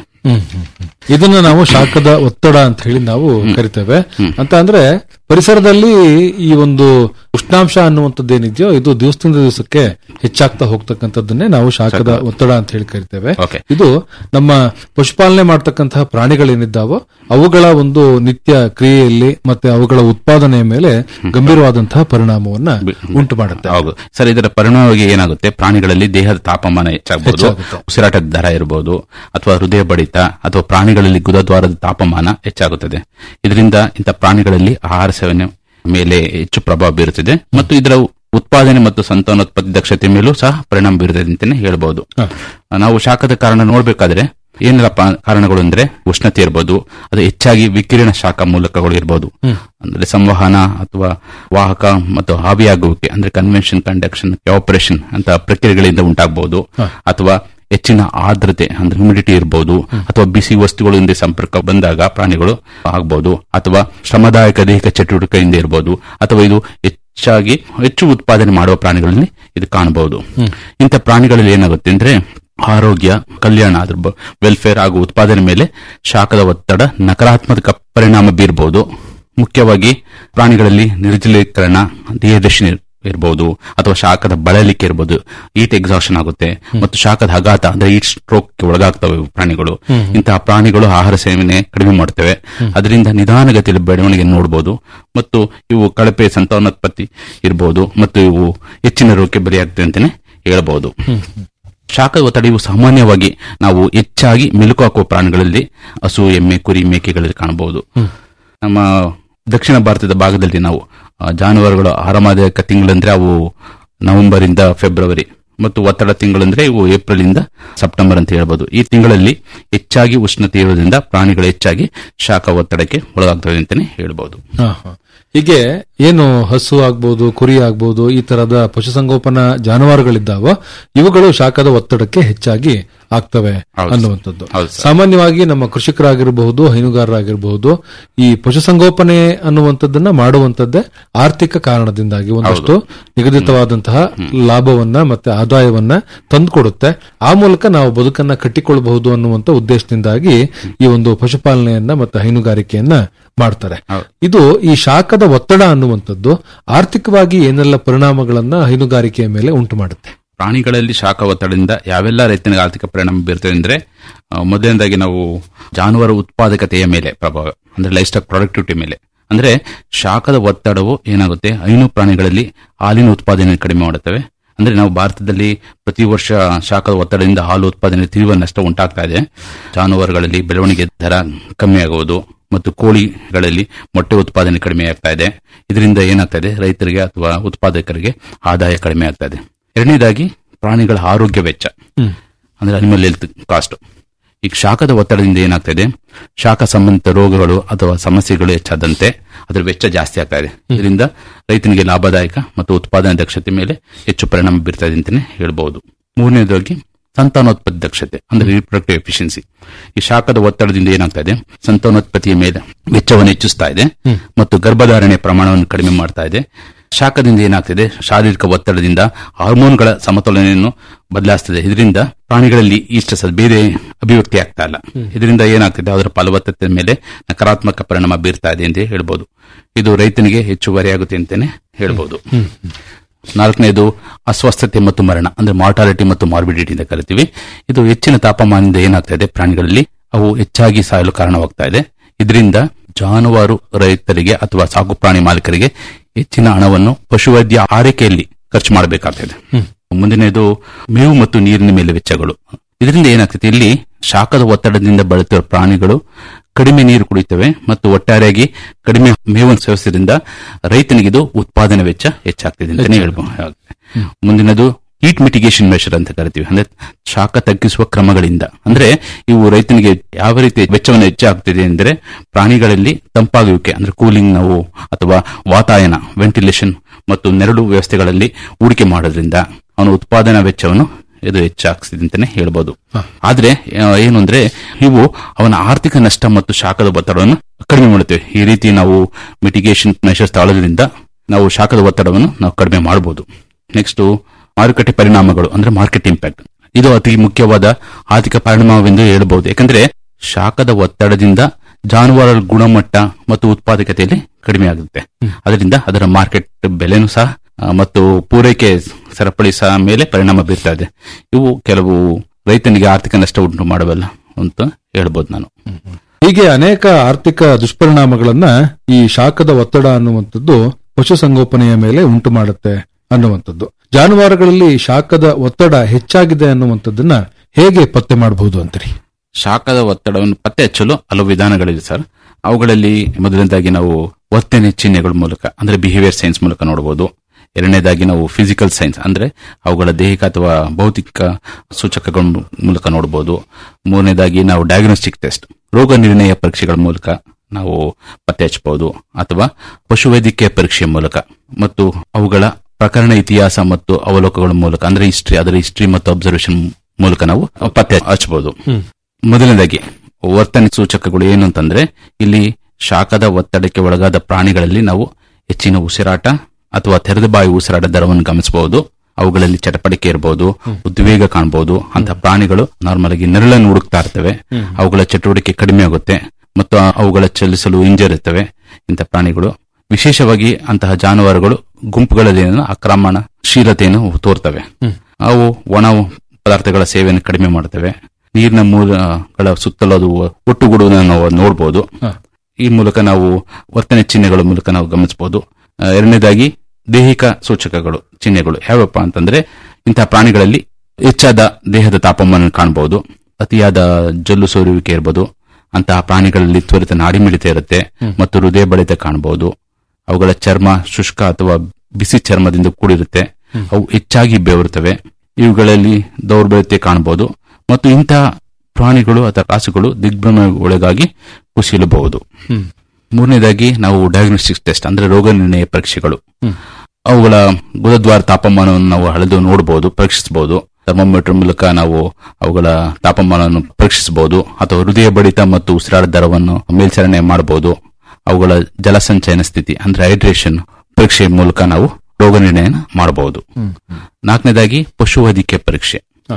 ಇದನ್ನ ನಾವು ಶಾಖದ ಒತ್ತಡ ಅಂತ ಹೇಳಿ ನಾವು ಕರಿತೇವೆ ಅಂತ ಅಂದ್ರೆ ಪರಿಸರದಲ್ಲಿ ಈ ಒಂದು ಉಷ್ಣಾಂಶ ಅನ್ನುವಂಥದ್ದು ಏನಿದೆಯೋ ಇದು ದಿವಸದಿಂದ ದಿವಸಕ್ಕೆ ಹೆಚ್ಚಾಗ್ತಾ ಹೋಗ್ತಕ್ಕಂಥದ್ದನ್ನೇ ನಾವು ಶಾಖದ ಒತ್ತಡ ಅಂತ ಹೇಳಿ ಕರಿತೇವೆ Okay. ಇದು ನಮ್ಮ ಪಶುಪಾಲನೆ ಮಾಡ್ತಕ್ಕಂತಹ ಪ್ರಾಣಿಗಳೇನಿದ್ದಾವೋ ಅವುಗಳ ಒಂದು ನಿತ್ಯ ಕ್ರಿಯೆಯಲ್ಲಿ ಮತ್ತೆ ಅವುಗಳ ಉತ್ಪಾದನೆಯ ಮೇಲೆ ಗಂಭೀರವಾದಂತಹ ಪರಿಣಾಮವನ್ನ ಉಂಟು ಮಾಡುತ್ತೆ ಹೌದು ಸರ್ ಇದರ ಪರಿಣಾಮವಾಗಿ ಏನಾಗುತ್ತೆ ಪ್ರಾಣಿಗಳಲ್ಲಿ ದೇಹದ ತಾಪಮಾನ ಹೆಚ್ಚಾಗಬಹುದು ಹೆಚ್ಚಾಗುತ್ತೆ. ಉಸಿರಾಟದ ದರ ಇರಬಹುದು ಅಥವಾ ಹೃದಯ ಬಡಿತ ಅಥವಾ ಪ್ರಾಣಿಗಳಲ್ಲಿ ಗುದದ್ವಾರದ ತಾಪಮಾನ ಹೆಚ್ಚಾಗುತ್ತದೆ ಇದರಿಂದ ಇಂಥ ಪ್ರಾಣಿಗಳಲ್ಲಿ ಆಹಾರ ಸೇವನೆ ಮೇಲೆ ಹೆಚ್ಚು ಪ್ರಭಾವ ಬೀರುತ್ತದೆ ಮತ್ತು ಇದರ ಉತ್ಪಾದನೆ ಮತ್ತು ಸಂತಾನೋತ್ಪತ್ತಿ ದಕ್ಷತೆ ಮೇಲೂ ಸಹ ಪರಿಣಾಮ ಬೀರುತ್ತದೆ ಅಂತಾನೆ ಹೇಳ್ಬಹುದು ನಾವು ಶಾಖದ ಕಾರಣ ನೋಡ್ಬೇಕಾದ್ರೆ ಏನೆಲ್ಲ ಪಾ- ಕಾರಣಗಳು ಅಂದ್ರೆ ಉಷ್ಣತೆ ಇರಬಹುದು ಅದು ಹೆಚ್ಚಾಗಿ ವಿಕಿರಣ ಶಾಖ ಮೂಲಕಗಳು ಇರಬಹುದು ಅಂದ್ರೆ ಸಂವಹನ ಅಥವಾ ವಾಹಕ ಮತ್ತು ಆವಿಯಾಗುವಿಕೆ ಅಂದ್ರೆ ಕನ್ವೆನ್ಷನ್ ಕಂಡಕ್ಷನ್ ಆಪರೇಷನ್ ಅಂತ ಪ್ರಕ್ರಿಯೆಗಳಿಂದ ಉಂಟಾಗಬಹುದು ಅಥವಾ ಹೆಚ್ಚಿನ ಆರ್ದ್ರತೆ ಅಂದ್ರೆ ಹ್ಯುಮಿಡಿಟಿ ಇರಬಹುದು ಅಥವಾ ಬಿಸಿ ವಸ್ತುಗಳಿಂದ ಸಂಪರ್ಕ ಬಂದಾಗ ಪ್ರಾಣಿಗಳು ಆಗಬಹುದು ಅಥವಾ ಶ್ರಮದಾಯಕ ದೈಹಿಕ ಚಟುವಟಿಕೆಯಿಂದ ಇರಬಹುದು ಅಥವಾ ಇದು ಹೆಚ್ಚಾಗಿ ಹೆಚ್ಚು ಉತ್ಪಾದನೆ ಮಾಡುವ ಪ್ರಾಣಿಗಳಲ್ಲಿ ಇದು ಕಾಣಬಹುದು ಇಂಥ ಪ್ರಾಣಿಗಳಲ್ಲಿ ಏನಾಗುತ್ತೆ ಅಂದ್ರೆ ಆರೋಗ್ಯ ಕಲ್ಯಾಣ ಅದ್ರ ವೆಲ್ಫೇರ್ ಹಾಗೂ ಉತ್ಪಾದನೆ ಮೇಲೆ ಶಾಖದ ಒತ್ತಡ ನಕಾರಾತ್ಮಕ ಪರಿಣಾಮ ಬೀರಬಹುದು ಮುಖ್ಯವಾಗಿ ಪ್ರಾಣಿಗಳಲ್ಲಿ ನಿರ್ಜಲೀಕರಣ ಡಿಹೈಡ್ರೇಷನ್ ಇರಬಹುದು ಅಥವಾ ಶಾಖದ ಬಳಲಿಕೆ ಇರಬಹುದು ಈಟ್ ಎಕ್ಸಾಷನ್ ಆಗುತ್ತೆ ಮತ್ತು ಶಾಖದ ಆಘಾತ ಅಂದ್ರೆ ಈಟ್ ಸ್ಟ್ರೋಕ್ ಒಳಗಾಗ್ತವೆ ಇವು ಪ್ರಾಣಿಗಳು ಇಂತಹ ಪ್ರಾಣಿಗಳು ಆಹಾರ ಸೇವನೆ ಕಡಿಮೆ ಮಾಡ್ತವೆ ಅದರಿಂದ ನಿಧಾನಗತಿಯಲ್ಲಿ ಬೆಳವಣಿಗೆ ನೋಡಬಹುದು ಮತ್ತು ಇವು ಕಳಪೆ ಸಂತಾನೋತ್ಪತ್ತಿ ಇರಬಹುದು ಮತ್ತು ಇವು ಹೆಚ್ಚಿನ ರೋಗಕ್ಕೆ ಬಲಿಯಾಗ್ತವೆ ಅಂತಾನೆ ಹೇಳಬಹುದು ಶಾಖದ ಒತ್ತಡ ಇವು ಸಾಮಾನ್ಯವಾಗಿ ನಾವು ಹೆಚ್ಚಾಗಿ ಮೆಲುಕು ಹಾಕುವ ಪ್ರಾಣಿಗಳಲ್ಲಿ ಹಸು ಎಮ್ಮೆ ಕುರಿ ಮೇಕೆಗಳಲ್ಲಿ ಕಾಣಬಹುದು ನಮ್ಮ ದಕ್ಷಿಣ ಭಾರತದ ಭಾಗದಲ್ಲಿ ನಾವು ಆ, ಜಾನುವಾರುಗಳು ಆರಾಮದಾಯಕ ತಿಂಗಳಂದ್ರೆ ಅವು ನವೆಂಬರ್ ಇಂದ ಫೆಬ್ರವರಿ ಮತ್ತು ಒತ್ತಡ ತಿಂಗಳಂದ್ರೆ ಇವು ಏಪ್ರಿಲ್ ಇಂದ ಸೆಪ್ಟೆಂಬರ್ ಅಂತ ಹೇಳ್ಬೋದು ಈ ತಿಂಗಳಲ್ಲಿ ಹೆಚ್ಚಾಗಿ ಉಷ್ಣತೆ ಇರೋದ್ರಿಂದ ಪ್ರಾಣಿಗಳು ಹೆಚ್ಚಾಗಿ ಶಾಖ ಒತ್ತಡಕ್ಕೆ ಒಳಗಾಗ್ತವೆ ಅಂತಾನೆ ಹೇಳ್ಬಹುದು ಹಾ, ಹಾ. ಹೀಗೆ ಏನು ಹಸು ಆಗ್ಬೋದು ಕುರಿ ಆಗ್ಬೋದು ಈ ತರದ ಪಶುಸಂಗೋಪನಾ ಜಾನುವಾರುಗಳಿದ್ದಾವೋ ಇವುಗಳು ಶಾಖದ ಒತ್ತಡಕ್ಕೆ ಹೆಚ್ಚಾಗಿ ಆಗ್ತವೆ ಹೌದು. ಅನ್ನುವಂಥದ್ದು ಹೌದು ಸರ್. ಸಾಮಾನ್ಯವಾಗಿ ನಮ್ಮ ಕೃಷಿಕರಾಗಿರಬಹುದು ಹೈನುಗಾರರಾಗಿರಬಹುದು ಈ ಪಶುಸಂಗೋಪನೆ ಅನ್ನುವಂಥದ್ದನ್ನ ಮಾಡುವಂತದ್ದೇ ಆರ್ಥಿಕ ಕಾರಣದಿಂದಾಗಿ ಒಂದಷ್ಟು ನಿಗದಿತವಾದಂತಹ ಲಾಭವನ್ನ ಮತ್ತೆ ಆದಾಯವನ್ನ ತಂದುಕೊಡುತ್ತೆ ಆ ಮೂಲಕ ನಾವು ಬದುಕನ್ನ ಕಟ್ಟಿಕೊಳ್ಳಬಹುದು ಅನ್ನುವಂತ ಉದ್ದೇಶದಿಂದಾಗಿ ಈ ಒಂದು ಪಶುಪಾಲನೆಯನ್ನ ಮತ್ತೆ ಹೈನುಗಾರಿಕೆಯನ್ನ ಮಾಡ್ತಾರೆ ಹೌದು. ಇದು ಈ ಶಾಖದ ಒತ್ತಡ ಅನ್ನುವಂಥದ್ದು ಆರ್ಥಿಕವಾಗಿ ಏನೆಲ್ಲ ಪರಿಣಾಮಗಳನ್ನ ಹೈನುಗಾರಿಕೆಯ ಮೇಲೆ ಉಂಟು ಮಾಡುತ್ತೆ ಪ್ರಾಣಿಗಳಲ್ಲಿ ಶಾಖ ಒತ್ತಡದಿಂದ ಯಾವೆಲ್ಲ ರೈತನಿಗೆ ಆರ್ಥಿಕ ಪರಿಣಾಮ ಬೀರ್ತದೆ ಅಂದ್ರೆ ಆ, ಮೊದಲನೇದಾಗಿ ನಾವು ಜಾನುವಾರು ಉತ್ಪಾದಕತೆಯ ಮೇಲೆ ಪ್ರಭಾವ ಅಂದ್ರೆ ಲೈಫ್ ಸ್ಟಾಕ್ ಪ್ರೊಡಕ್ಟಿವಿಟಿ ಮೇಲೆ ಅಂದ್ರೆ ಶಾಖದ ಒತ್ತಡವು ಏನಾಗುತ್ತೆ ಹೈನು ಪ್ರಾಣಿಗಳಲ್ಲಿ ಹಾಲಿನ ಉತ್ಪಾದನೆ ಕಡಿಮೆ ಮಾಡುತ್ತವೆ ಅಂದ್ರೆ ನಾವು ಭಾರತದಲ್ಲಿ ಪ್ರತಿ ವರ್ಷ ಶಾಖದ ಒತ್ತಡದಿಂದ ಹಾಲು ಉತ್ಪಾದನೆ ತೀವ್ರ ನಷ್ಟ ಉಂಟಾಗ್ತಾ ಇದೆ ಜಾನುವಾರುಗಳಲ್ಲಿ ಬೆಳವಣಿಗೆ ದರ ಕಮ್ಮಿ ಆಗುವುದು ಮತ್ತು ಕೋಳಿಗಳಲ್ಲಿ ಮೊಟ್ಟೆ ಉತ್ಪಾದನೆ ಕಡಿಮೆ ಆಗ್ತಾ ಇದೆ ಇದರಿಂದ ಏನಾಗ್ತಾ ಇದೆ ರೈತರಿಗೆ ಅಥವಾ ಉತ್ಪಾದಕರಿಗೆ ಆದಾಯ ಕಡಿಮೆ ಆಗ್ತಾ ಇದೆ ಎರಡನೇದಾಗಿ ಪ್ರಾಣಿಗಳ ಆರೋಗ್ಯ ವೆಚ್ಚ ಅಂದ್ರೆ ಅನಿಮಲ್ ಹೆಲ್ತ್ ಕಾಸ್ಟ್ ಈಗ ಶಾಖದ ಒತ್ತಡದಿಂದ ಏನಾಗ್ತಾ ಇದೆ ಶಾಖ ಸಂಬಂಧಿತ ರೋಗಗಳು ಅಥವಾ ಸಮಸ್ಯೆಗಳು ಹೆಚ್ಚಾದಂತೆ ಅದರ ವೆಚ್ಚ ಜಾಸ್ತಿ ಆಗ್ತಾ ಇದೆ ಇದರಿಂದ ರೈತನಿಗೆ ಲಾಭದಾಯಕ ಮತ್ತು ಉತ್ಪಾದನಾ ದಕ್ಷತೆ ಮೇಲೆ ಹೆಚ್ಚು ಪರಿಣಾಮ ಬೀರ್ತಾ ಇದೆ ಅಂತಾನೆ ಹೇಳ್ಬಹುದು ಮೂರನೇದಾಗಿ ಸಂತಾನೋತ್ಪತ್ತಿ ದಕ್ಷತೆ ಅಂದ್ರೆ ರಿಪ್ರೊಡಕ್ಟಿವ್ ಎಫಿಷಿಯನ್ಸಿ ಈ ಶಾಖದ ಒತ್ತಡದಿಂದ ಏನಾಗ್ತಾ ಇದೆ ಸಂತಾನೋತ್ಪತ್ತಿಯ ಮೇಲೆ ವೆಚ್ಚವನ್ನು ಹೆಚ್ಚಿಸ್ತಾ ಇದೆ ಮತ್ತು ಗರ್ಭಧಾರಣೆ ಪ್ರಮಾಣವನ್ನು ಕಡಿಮೆ ಮಾಡ್ತಾ ಇದೆ ಶಾಖದಿಂದ ಏನಾಗ್ತಿದೆ ಶಾರೀರಿಕ ಒತ್ತಡದಿಂದ ಹಾರ್ಮೋನ್ಗಳ ಸಮತೋಲನೆಯನ್ನು ಬದಲಾಯಿಸ್ತದೆ ಇದರಿಂದ ಪ್ರಾಣಿಗಳಲ್ಲಿ ಈಸ್ಟಸ್ ಅದು ಬೇರೆ ಅಭಿವ್ಯಕ್ತಿ ಆಗ್ತಾ ಇಲ್ಲ ಇದರಿಂದ ಏನಾಗ್ತಿದೆ ಅದರ ಫಲವತ್ತತೆ ಮೇಲೆ ನಕಾರಾತ್ಮಕ ಪರಿಣಾಮ ಬೀರ್ತಾ ಇದೆ ಅಂತ ಹೇಳ್ಬೋದು ಇದು ರೈತನಿಗೆ ಹೆಚ್ಚುವರಿಯಾಗುತ್ತೆ ಅಂತಾನೆ ಹೇಳ್ಬೋದು ನಾಲ್ಕನೇದು ಅಸ್ವಸ್ಥತೆ ಮತ್ತು ಮರಣ ಅಂದ್ರೆ ಮಾರ್ಟಾಲಿಟಿ ಮತ್ತು ಮಾರ್ಬಿಡಿಟಿ ಅಂತ ಕರಿತೀವಿ ಇದು ಹೆಚ್ಚಿನ ತಾಪಮಾನದಿಂದ ಏನಾಗ್ತಾ ಇದೆ ಪ್ರಾಣಿಗಳಲ್ಲಿ ಅವು ಹೆಚ್ಚಾಗಿ ಸಾಯಲು ಕಾರಣವಾಗ್ತಾ ಇದೆ ಇದರಿಂದ ಜಾನುವಾರು ರೈತರಿಗೆ ಅಥವಾ ಸಾಕು ಪ್ರಾಣಿ ಮಾಲೀಕರಿಗೆ ಹೆಚ್ಚಿನ ಹಣವನ್ನು ಪಶುವೈದ್ಯ ಆರೈಕೆಯಲ್ಲಿ ಖರ್ಚು ಮಾಡಬೇಕಾಗ್ತದೆ ಮುಂದಿನದು ಮೇವು ಮತ್ತು ನೀರಿನ ಮೇಲೆ ವೆಚ್ಚಗಳು ಇದರಿಂದ ಏನಾಗ್ತದೆ ಇಲ್ಲಿ ಶಾಖದ ಒತ್ತಡದಿಂದ ಬಳಲುತ್ತಿರುವ ಪ್ರಾಣಿಗಳು ಕಡಿಮೆ ನೀರು ಕುಡಿಯುತ್ತವೆ ಮತ್ತು ಒಟ್ಟಾರೆಯಾಗಿ ಕಡಿಮೆ ಮೇವನ್ನು ಸೇವಿಸೋದ್ರಿಂದ ರೈತನಿಗೆ ಇದು ಉತ್ಪಾದನೆ ವೆಚ್ಚ ಹೆಚ್ಚಾಗ್ತದೆ ಅಂತಾನೆ ಹೇಳ್ಬೋದು ಮುಂದಿನದು ಹೀಟ್ ಮಿಟಿಗೇಷನ್ ಮೆಷರ್ ಅಂತ ಕರಿತೀವಿ ಅಂದ್ರೆ ಶಾಖ ತಗ್ಗಿಸುವ ಕ್ರಮಗಳಿಂದ ಅಂದ್ರೆ ಇವು ರೈತನಿಗೆ ಯಾವ ರೀತಿ ವೆಚ್ಚವನ್ನು ಹೆಚ್ಚಾಗ್ತಿದೆ ಅಂದ್ರೆ ಪ್ರಾಣಿಗಳಲ್ಲಿ ತಂಪಾಗುವಿಕೆ ಅಂದ್ರೆ ಕೂಲಿಂಗ್ ನಾವು ಅಥವಾ ವಾತಾಯನ ವೆಂಟಿಲೇಷನ್ ಮತ್ತು ನೆರಳು ವ್ಯವಸ್ಥೆಗಳಲ್ಲಿ ಹೂಡಿಕೆ ಮಾಡೋದ್ರಿಂದ ಅವನ ಉತ್ಪಾದನಾ ವೆಚ್ಚವನ್ನು ಇದು ಹೆಚ್ಚಾಗ್ತಿದೆ ಅಂತಾನೆ ಹೇಳ್ಬೋದು ಆದ್ರೆ ಆ, ಏನು ಅಂದ್ರೆ ಇವು ಅವನ ಆರ್ಥಿಕ ನಷ್ಟ ಮತ್ತು ಶಾಖದ ಒತ್ತಡವನ್ನು ಕಡಿಮೆ ಮಾಡುತ್ತೇವೆ ಈ ರೀತಿ ನಾವು ಮಿಟಿಗೇಷನ್ ಮೆಷರ್ಸ್ ತಾಳೋದ್ರಿಂದ ನಾವು ಶಾಖದ ಒತ್ತಡವನ್ನು ನಾವು ಕಡಿಮೆ ಮಾಡಬಹುದು ನೆಕ್ಸ್ಟ್ ಮಾರುಕಟ್ಟೆ ಪರಿಣಾಮಗಳು ಅಂದ್ರೆ ಮಾರ್ಕೆಟ್ ಇಂಪ್ಯಾಕ್ಟ್ ಇದು ಅತಿ ಮುಖ್ಯವಾದ ಆರ್ಥಿಕ ಪರಿಣಾಮವೆಂದು ಹೇಳಬಹುದು ಯಾಕಂದ್ರೆ ಶಾಖದ ಒತ್ತಡದಿಂದ ಜಾನುವಾರುಗಳ ಗುಣಮಟ್ಟ ಮತ್ತು ಉತ್ಪಾದಕತೆಯಲ್ಲಿ ಕಡಿಮೆ ಆಗುತ್ತೆ ಅದರಿಂದ ಅದರ ಮಾರ್ಕೆಟ್ ಬೆಲೆನೂ ಸಹ ಆ, ಮತ್ತು ಪೂರೈಕೆ ಸರಪಳಿ ಸಹ ಮೇಲೆ ಪರಿಣಾಮ ಬೀರ್ತಾ ಇದೆ ಇವು ಕೆಲವು ರೈತನಿಗೆ ಆರ್ಥಿಕ ನಷ್ಟ ಉಂಟು ಮಾಡಬಲ್ಲ ಅಂತ ಹೇಳ್ಬೋದು ನಾನು ಹೀಗೆ ಅನೇಕ ಆರ್ಥಿಕ ದುಷ್ಪರಿಣಾಮಗಳನ್ನ ಈ ಶಾಖದ ಒತ್ತಡ ಅನ್ನುವಂಥದ್ದು ಪಶುಸಂಗೋಪನೆಯ ಮೇಲೆ ಉಂಟು ಮಾಡುತ್ತೆ ಅನ್ನುವಂಥದ್ದು ಜಾನುವಾರುಗಳಲ್ಲಿ ಶಾಖದ ಒತ್ತಡ ಹೆಚ್ಚಾಗಿದೆ ಅನ್ನುವಂಥದ್ದನ್ನ ಹೇಗೆ ಪತ್ತೆ ಮಾಡಬಹುದು ಅಂತೀರಿ ಶಾಖದ ಒತ್ತಡವನ್ನು ಪತ್ತೆ ಹಚ್ಚಲು ಹಲವು ವಿಧಾನಗಳಿವೆ ಸರ್ ಅವುಗಳಲ್ಲಿ ಮೊದಲನೇದಾಗಿ ನಾವು ವರ್ತನೆ ಚಿಹ್ನೆಗಳ ಮೂಲಕ ಅಂದ್ರೆ ಬಿಹೇವಿಯರ್ ಸೈನ್ಸ್ ಮೂಲಕ ನೋಡಬಹುದು ಎರಡನೇದಾಗಿ ನಾವು ಫಿಸಿಕಲ್ ಸೈನ್ಸ್ ಅಂದ್ರೆ ಅವುಗಳ ದೈಹಿಕ ಅಥವಾ ಭೌತಿಕ ಸೂಚಕಗಳ ಮೂ- ಮೂಲಕ ನೋಡಬಹುದು ಮೂರನೇದಾಗಿ ನಾವು ಡಯಾಗ್ನೋಸ್ಟಿಕ್ ಟೆಸ್ಟ್ ರೋಗ ನಿರ್ಣಯ ಪರೀಕ್ಷೆಗಳ ಮೂಲಕ ನಾವು ಪತ್ತೆ ಹಚ್ಚಬಹುದು ಅಥವಾ ಪಶುವೈದ್ಯಕೀಯ ಪರೀಕ್ಷೆಯ ಮೂಲಕ ಮತ್ತು ಅವುಗಳ ಪ್ರಕರಣ ಇತಿಹಾಸ ಮತ್ತು ಅವಲೋಕಗಳ ಮೂಲಕ ಅಂದ್ರೆ ಹಿಸ್ಟ್ರಿ ಅದರ ಹಿಸ್ಟ್ರಿ ಮತ್ತು ಅಬ್ಸರ್ವೇಷನ್ ಮೂಲಕ ನಾವು ಪತ್ತೆ ಹಚ್ಚಬಹುದು ಮೊದಲನೇದಾಗಿ ವರ್ತನೆ ಸೂಚಕಗಳು ಏನು ಅಂತಂದ್ರೆ ಇಲ್ಲಿ ಶಾಖದ ಒತ್ತಡಕ್ಕೆ ಒಳಗಾದ ಪ್ರಾಣಿಗಳಲ್ಲಿ ನಾವು ಹೆಚ್ಚಿನ ಉಸಿರಾಟ ಅಥವಾ ತೆರೆದ ಬಾಯಿ ಉಸಿರಾಟ ದರವನ್ನು ಗಮನಿಸಬಹುದು ಅವುಗಳಲ್ಲಿ ಚಟಪಟಿಕೆ ಇರಬಹುದು ಉದ್ವೇಗ ಕಾಣಬಹುದು ಅಂತ ಪ್ರಾಣಿಗಳು ನಾರ್ಮಲ್ ಆಗಿ ನೆರಳನ್ನು ಹುಡುಕ್ತಾ ಇರ್ತವೆ ಅವುಗಳ ಚಟುವಟಿಕೆ ಕಡಿಮೆ ಆಗುತ್ತೆ ಮತ್ತು ಆ- ಅವುಗಳ ಚಲಿಸಲು ಹಿಂಜರಿರ್ತವೆ ಇಂಥ ಪ್ರಾಣಿಗಳು ವಿಶೇಷವಾಗಿ ಅಂತಹ ಜಾನುವಾರುಗಳು ಗುಂಪುಗಳಲ್ಲಿ ಆಕ್ರಮಣಶೀಲತೆಯನ್ನು ತೋರ್ತವೆ ಅವು ಒಣ ಪದಾರ್ಥಗಳ ಸೇವೆಯನ್ನು ಕಡಿಮೆ ಮಾಡ್ತವೆ ನೀರಿನ ಮೂಲಗಳ ಸುತ್ತಲೂ ಅದು ಒಟ್ಟುಗೂಡುವುದನ್ನು ನಾವು ನೋಡಬಹುದು ಈ ಮೂಲಕ ನಾವು ವರ್ತನೆ ಚಿಹ್ನೆಗಳ ಮೂಲಕ ನಾವು ಗಮನಿಸಬಹುದು ಆ, ಎರಡನೇದಾಗಿ ದೈಹಿಕ ಸೂಚಕಗಳು ಚಿಹ್ನೆಗಳು ಯಾವಪ್ಪ ಅಂತಂದ್ರೆ ಇಂತಹ ಪ್ರಾಣಿಗಳಲ್ಲಿ ಹೆಚ್ಚಾದ ದೇಹದ ತಾಪಮಾನ ಕಾಣಬಹುದು ಅತಿಯಾದ ಜೊಲ್ಲು ಸೋರುವಿಕೆ ಇರಬಹುದು ಅಂತಹ ಪ್ರಾಣಿಗಳಲ್ಲಿ ತ್ವರಿತ ನಾಡಿಮಿಡಿತ ಇರುತ್ತೆ ಮತ್ತು ಹೃದಯ ಬಡಿತ ಕಾಣಬಹುದು ಅವುಗಳ ಚರ್ಮ ಶುಷ್ಕ ಅಥವಾ ಬಿಸಿ ಚರ್ಮದಿಂದ ಕೂಡಿರುತ್ತೆ ಅವು ಹೆಚ್ಚಾಗಿ ಬೆವರುತ್ತವೆ ಇವುಗಳಲ್ಲಿ ದೌರ್ಬಲ್ಯತೆ ಕಾಣಬಹುದು ಮತ್ತು ಇಂತಹ ಪ್ರಾಣಿಗಳು ಅಥವಾ ರಾಸುಗಳು ದಿಗ್ಭ್ರಮೆಗೊಳಗಾಗಿ ಕುಸಿಯಲಬಹುದು ಮೂರನೇದಾಗಿ ನಾವು ಡಯಾಗ್ನೋಸ್ಟಿಕ್ಸ್ ಟೆಸ್ಟ್ ಅಂದ್ರೆ ರೋಗ ನಿರ್ಣಯ ಪರೀಕ್ಷೆಗಳು ಅವುಗಳ ಗುದದ್ವಾರ ತಾಪಮಾನವನ್ನು ನಾವು ಅಳೆದು ನೋಡಬಹುದು ಪರೀಕ್ಷಿಸಬಹುದು ಥರ್ಮೋಮೀಟರ್ ಮೂಲಕ ನಾವು ಅವುಗಳ ತಾಪಮಾನವನ್ನು ಪರೀಕ್ಷಿಸಬಹುದು ಅಥವಾ ಹೃದಯ ಬಡಿತ ಮತ್ತು ಉಸಿರಾಟ ದರವನ್ನು ಮೇಲ್ವಿಚಾರಣೆ ಮಾಡಬಹುದು ಅವುಗಳ ಜಲಸಂಚಯನ ಸ್ಥಿತಿ ಅಂದ್ರೆ ಹೈಡ್ರೇಷನ್ ಪರೀಕ್ಷೆ ಮೂಲಕ ನಾವು ರೋಗ ನಿರ್ಣಯ ಮಾಡಬಹುದು ನಾಲ್ಕನೇದಾಗಿ ಪಶುವೈದ್ಯಕೀಯ ಪರೀಕ್ಷೆ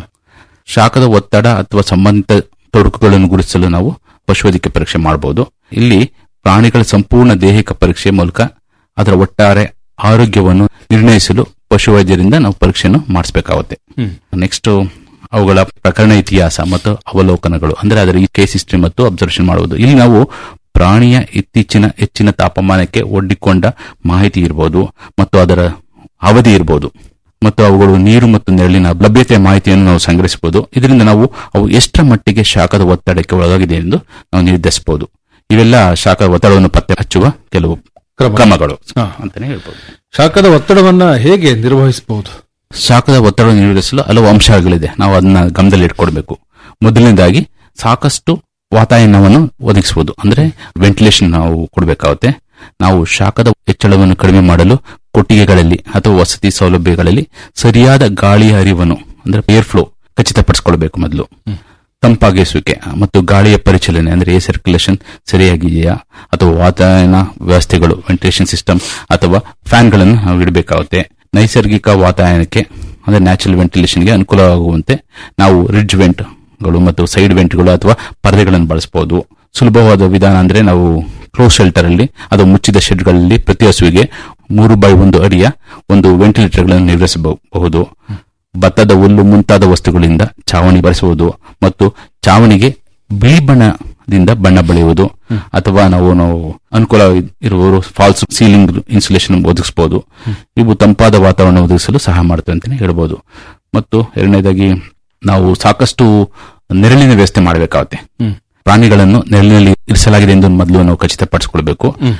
ಶಾಖದ ಒತ್ತಡ ಅಥವಾ ಸಂಬಂಧಿತ ತೊಡಕುಗಳನ್ನು ಗುರುತಿಸಲು ನಾವು ಪಶುವೈದ್ಯಕೀಯ ಪರೀಕ್ಷೆ ಮಾಡಬಹುದು ಇಲ್ಲಿ ಪ್ರಾಣಿಗಳ ಸಂಪೂರ್ಣ ದೈಹಿಕ ಪರೀಕ್ಷೆ ಮೂಲಕ ಅದರ ಒಟ್ಟಾರೆ ಆರೋಗ್ಯವನ್ನು ನಿರ್ಣಯಿಸಲು ಪಶುವೈದ್ಯರಿಂದ ನಾವು ಪರೀಕ್ಷೆಯನ್ನು ಮಾಡಿಸಬೇಕಾಗುತ್ತೆ ನೆಕ್ಸ್ಟ್ ಅವುಗಳ ಪ್ರಕರಣ ಇತಿಹಾಸ ಮತ್ತು ಅವಲೋಕನಗಳು ಅಂದ್ರೆ ಅದರ ಈ ಕೇಸ್ ಹಿಸ್ಟ್ರಿ ಮತ್ತು ಅಬ್ಸರ್ವೇಷನ್ ಮಾಡುವುದು ಇಲ್ಲಿ ನಾವು ಪ್ರಾಣಿಯ ಇತ್ತೀಚಿನ ಹೆಚ್ಚಿನ ತಾಪಮಾನಕ್ಕೆ ಒಡ್ಡಿಕೊಂಡ ಮಾಹಿತಿ ಇರಬಹುದು ಮತ್ತು ಅದರ ಅವಧಿ ಇರಬಹುದು ಮತ್ತು ಅವುಗಳು ನೀರು ಮತ್ತು ನೆರಳಿನ ಲಭ್ಯತೆಯ ಮಾಹಿತಿಯನ್ನು ನಾವು ಸಂಗ್ರಹಿಸಬಹುದು ಇದರಿಂದ ನಾವು ಅವು ಎಷ್ಟರ ಮಟ್ಟಿಗೆ ಶಾಖದ ಒತ್ತಡಕ್ಕೆ ಒಳಗಾಗಿದೆ ಎಂದು ನಾವು ನಿರ್ಧರಿಸಬಹುದು ಇವೆಲ್ಲ ಶಾಖದ ಒತ್ತಡವನ್ನು ಪತ್ತೆ ಹಚ್ಚುವ ಕೆಲವು ಕ್ರಮ. ಕ್ರಮಗಳು ಹಾ. ಅಂತಾನೆ ಹೇಳ್ಬೋದು ಶಾಖದ ಒತ್ತಡವನ್ನ ಹೇಗೆ ನಿರ್ವಹಿಸಬಹುದು ಶಾಖದ ಒತ್ತಡವನ್ನು ನಿರ್ವಹಿಸಲು ಹಲವು ಅಂಶಗಳಿದೆ ನಾವು ಅದನ್ನ ಗಮನದಲ್ಲಿ ಇಟ್ಕೊಳ್ಬೇಕು ಮೊದಲನೇದಾಗಿ ಸಾಕಷ್ಟು ವಾತಾಯನವನ್ನು ಒದಗಿಸಬಹುದು ಅಂದ್ರೆ ವೆಂಟಿಲೇಷನ್ ನಾವು ಕೊಡಬೇಕಾಗುತ್ತೆ ನಾವು ಶಾಖದ ಹೆಚ್ಚಳವನ್ನು ಕಡಿಮೆ ಮಾಡಲು ಕೊಟ್ಟಿಗೆಗಳಲ್ಲಿ ಅಥವಾ ವಸತಿ ಸೌಲಭ್ಯಗಳಲ್ಲಿ ಸರಿಯಾದ ಗಾಳಿಯ ಹರಿವನ್ನು ಅಂದ್ರೆ ಏರ್ ಫ್ಲೋ ಖಚಿತಪಡಿಸಿಕೊಳ್ಬೇಕು ಮೊದಲು ತಂಪಾಗಿಸುವಿಕೆ ಮತ್ತು ಗಾಳಿಯ ಪರಿಚಲನೆ ಅಂದ್ರೆ ಏರ್ ಸರ್ಕ್ಯುಲೇಷನ್ ಸರಿಯಾಗಿದೆಯಾ ಅಥವಾ ವಾತಾಯನ ವ್ಯವಸ್ಥೆಗಳು ವೆಂಟಿಲೇಷನ್ ಸಿಸ್ಟಮ್ ಅಥವಾ ಫ್ಯಾನ್ಗಳನ್ನು ನಾವು ಇಡಬೇಕಾಗುತ್ತೆ ನೈಸರ್ಗಿಕ ವಾತಾಯನಕ್ಕೆ ಅಂದ್ರೆ ನ್ಯಾಚುರಲ್ ವೆಂಟಿಲೇಷನ್ಗೆ ಅನುಕೂಲವಾಗುವಂತೆ ನಾವು ರಿಡ್ಜ್ ವೆಂಟ್ಗಳು ಮತ್ತು ಸೈಡ್ ವೆಂಟ್ಗಳು ಅಥವಾ ಪರದೆಗಳನ್ನು ಬಳಸಬಹುದು ಸುಲಭವಾದ ವಿಧಾನ ಅಂದ್ರೆ ನಾವು ಕ್ಲೋಸ್ ಶೆಲ್ಟರ್ ಅಲ್ಲಿ ಅದು ಮುಚ್ಚಿದ ಶೆಡ್ಗಳಲ್ಲಿ ಪ್ರತಿ ಹಸುವಿಗೆ ಮೂರು ಬೈ ಒಂದು ಅಡಿಯ ಒಂದು ವೆಂಟಿಲೇಟರ್ಗಳನ್ನು ನಿರ್ವಹಿಸಬಹುದು ಭತ್ತದ ಹುಲ್ಲು ಮುಂತಾದ ವಸ್ತುಗಳಿಂದ ಚಾವಣಿ ಬರೆಸುವುದು ಮತ್ತು ಚಾವಣಿಗೆ ಬಿಳಿ ಬಣ್ಣದಿಂದ ಬಣ್ಣ ಬಳಿಯುವುದು ಅಥವಾ ನಾವು ನಾವು ಅನುಕೂಲ ಇರುವವರು ಫಾಲ್ಸ್ ಸೀಲಿಂಗ್ ಇನ್ಸುಲೇಷನ್ ಒದಗಿಸಬಹುದು ಇವು ತಂಪಾದ ವಾತಾವರಣ ಒದಗಿಸಲು ಸಹಾಯ ಮಾಡುತ್ತವೆ ಅಂತಾನೆ ಹೇಳ್ಬೋದು ಮತ್ತು ಎರಡನೇದಾಗಿ ನಾವು ಸಾಕಷ್ಟು ನೆರಳಿನ ವ್ಯವಸ್ಥೆ ಮಾಡಬೇಕಾಗುತ್ತೆ ಪ್ರಾಣಿಗಳನ್ನು ನೆರಳಿನಲ್ಲಿ ಇರಿಸಲಾಗಿದೆ ಎಂದು ಮೊದಲು ನಾವು ಖಚಿತಪಡಿಸಿಕೊಳ್ಬೇಕು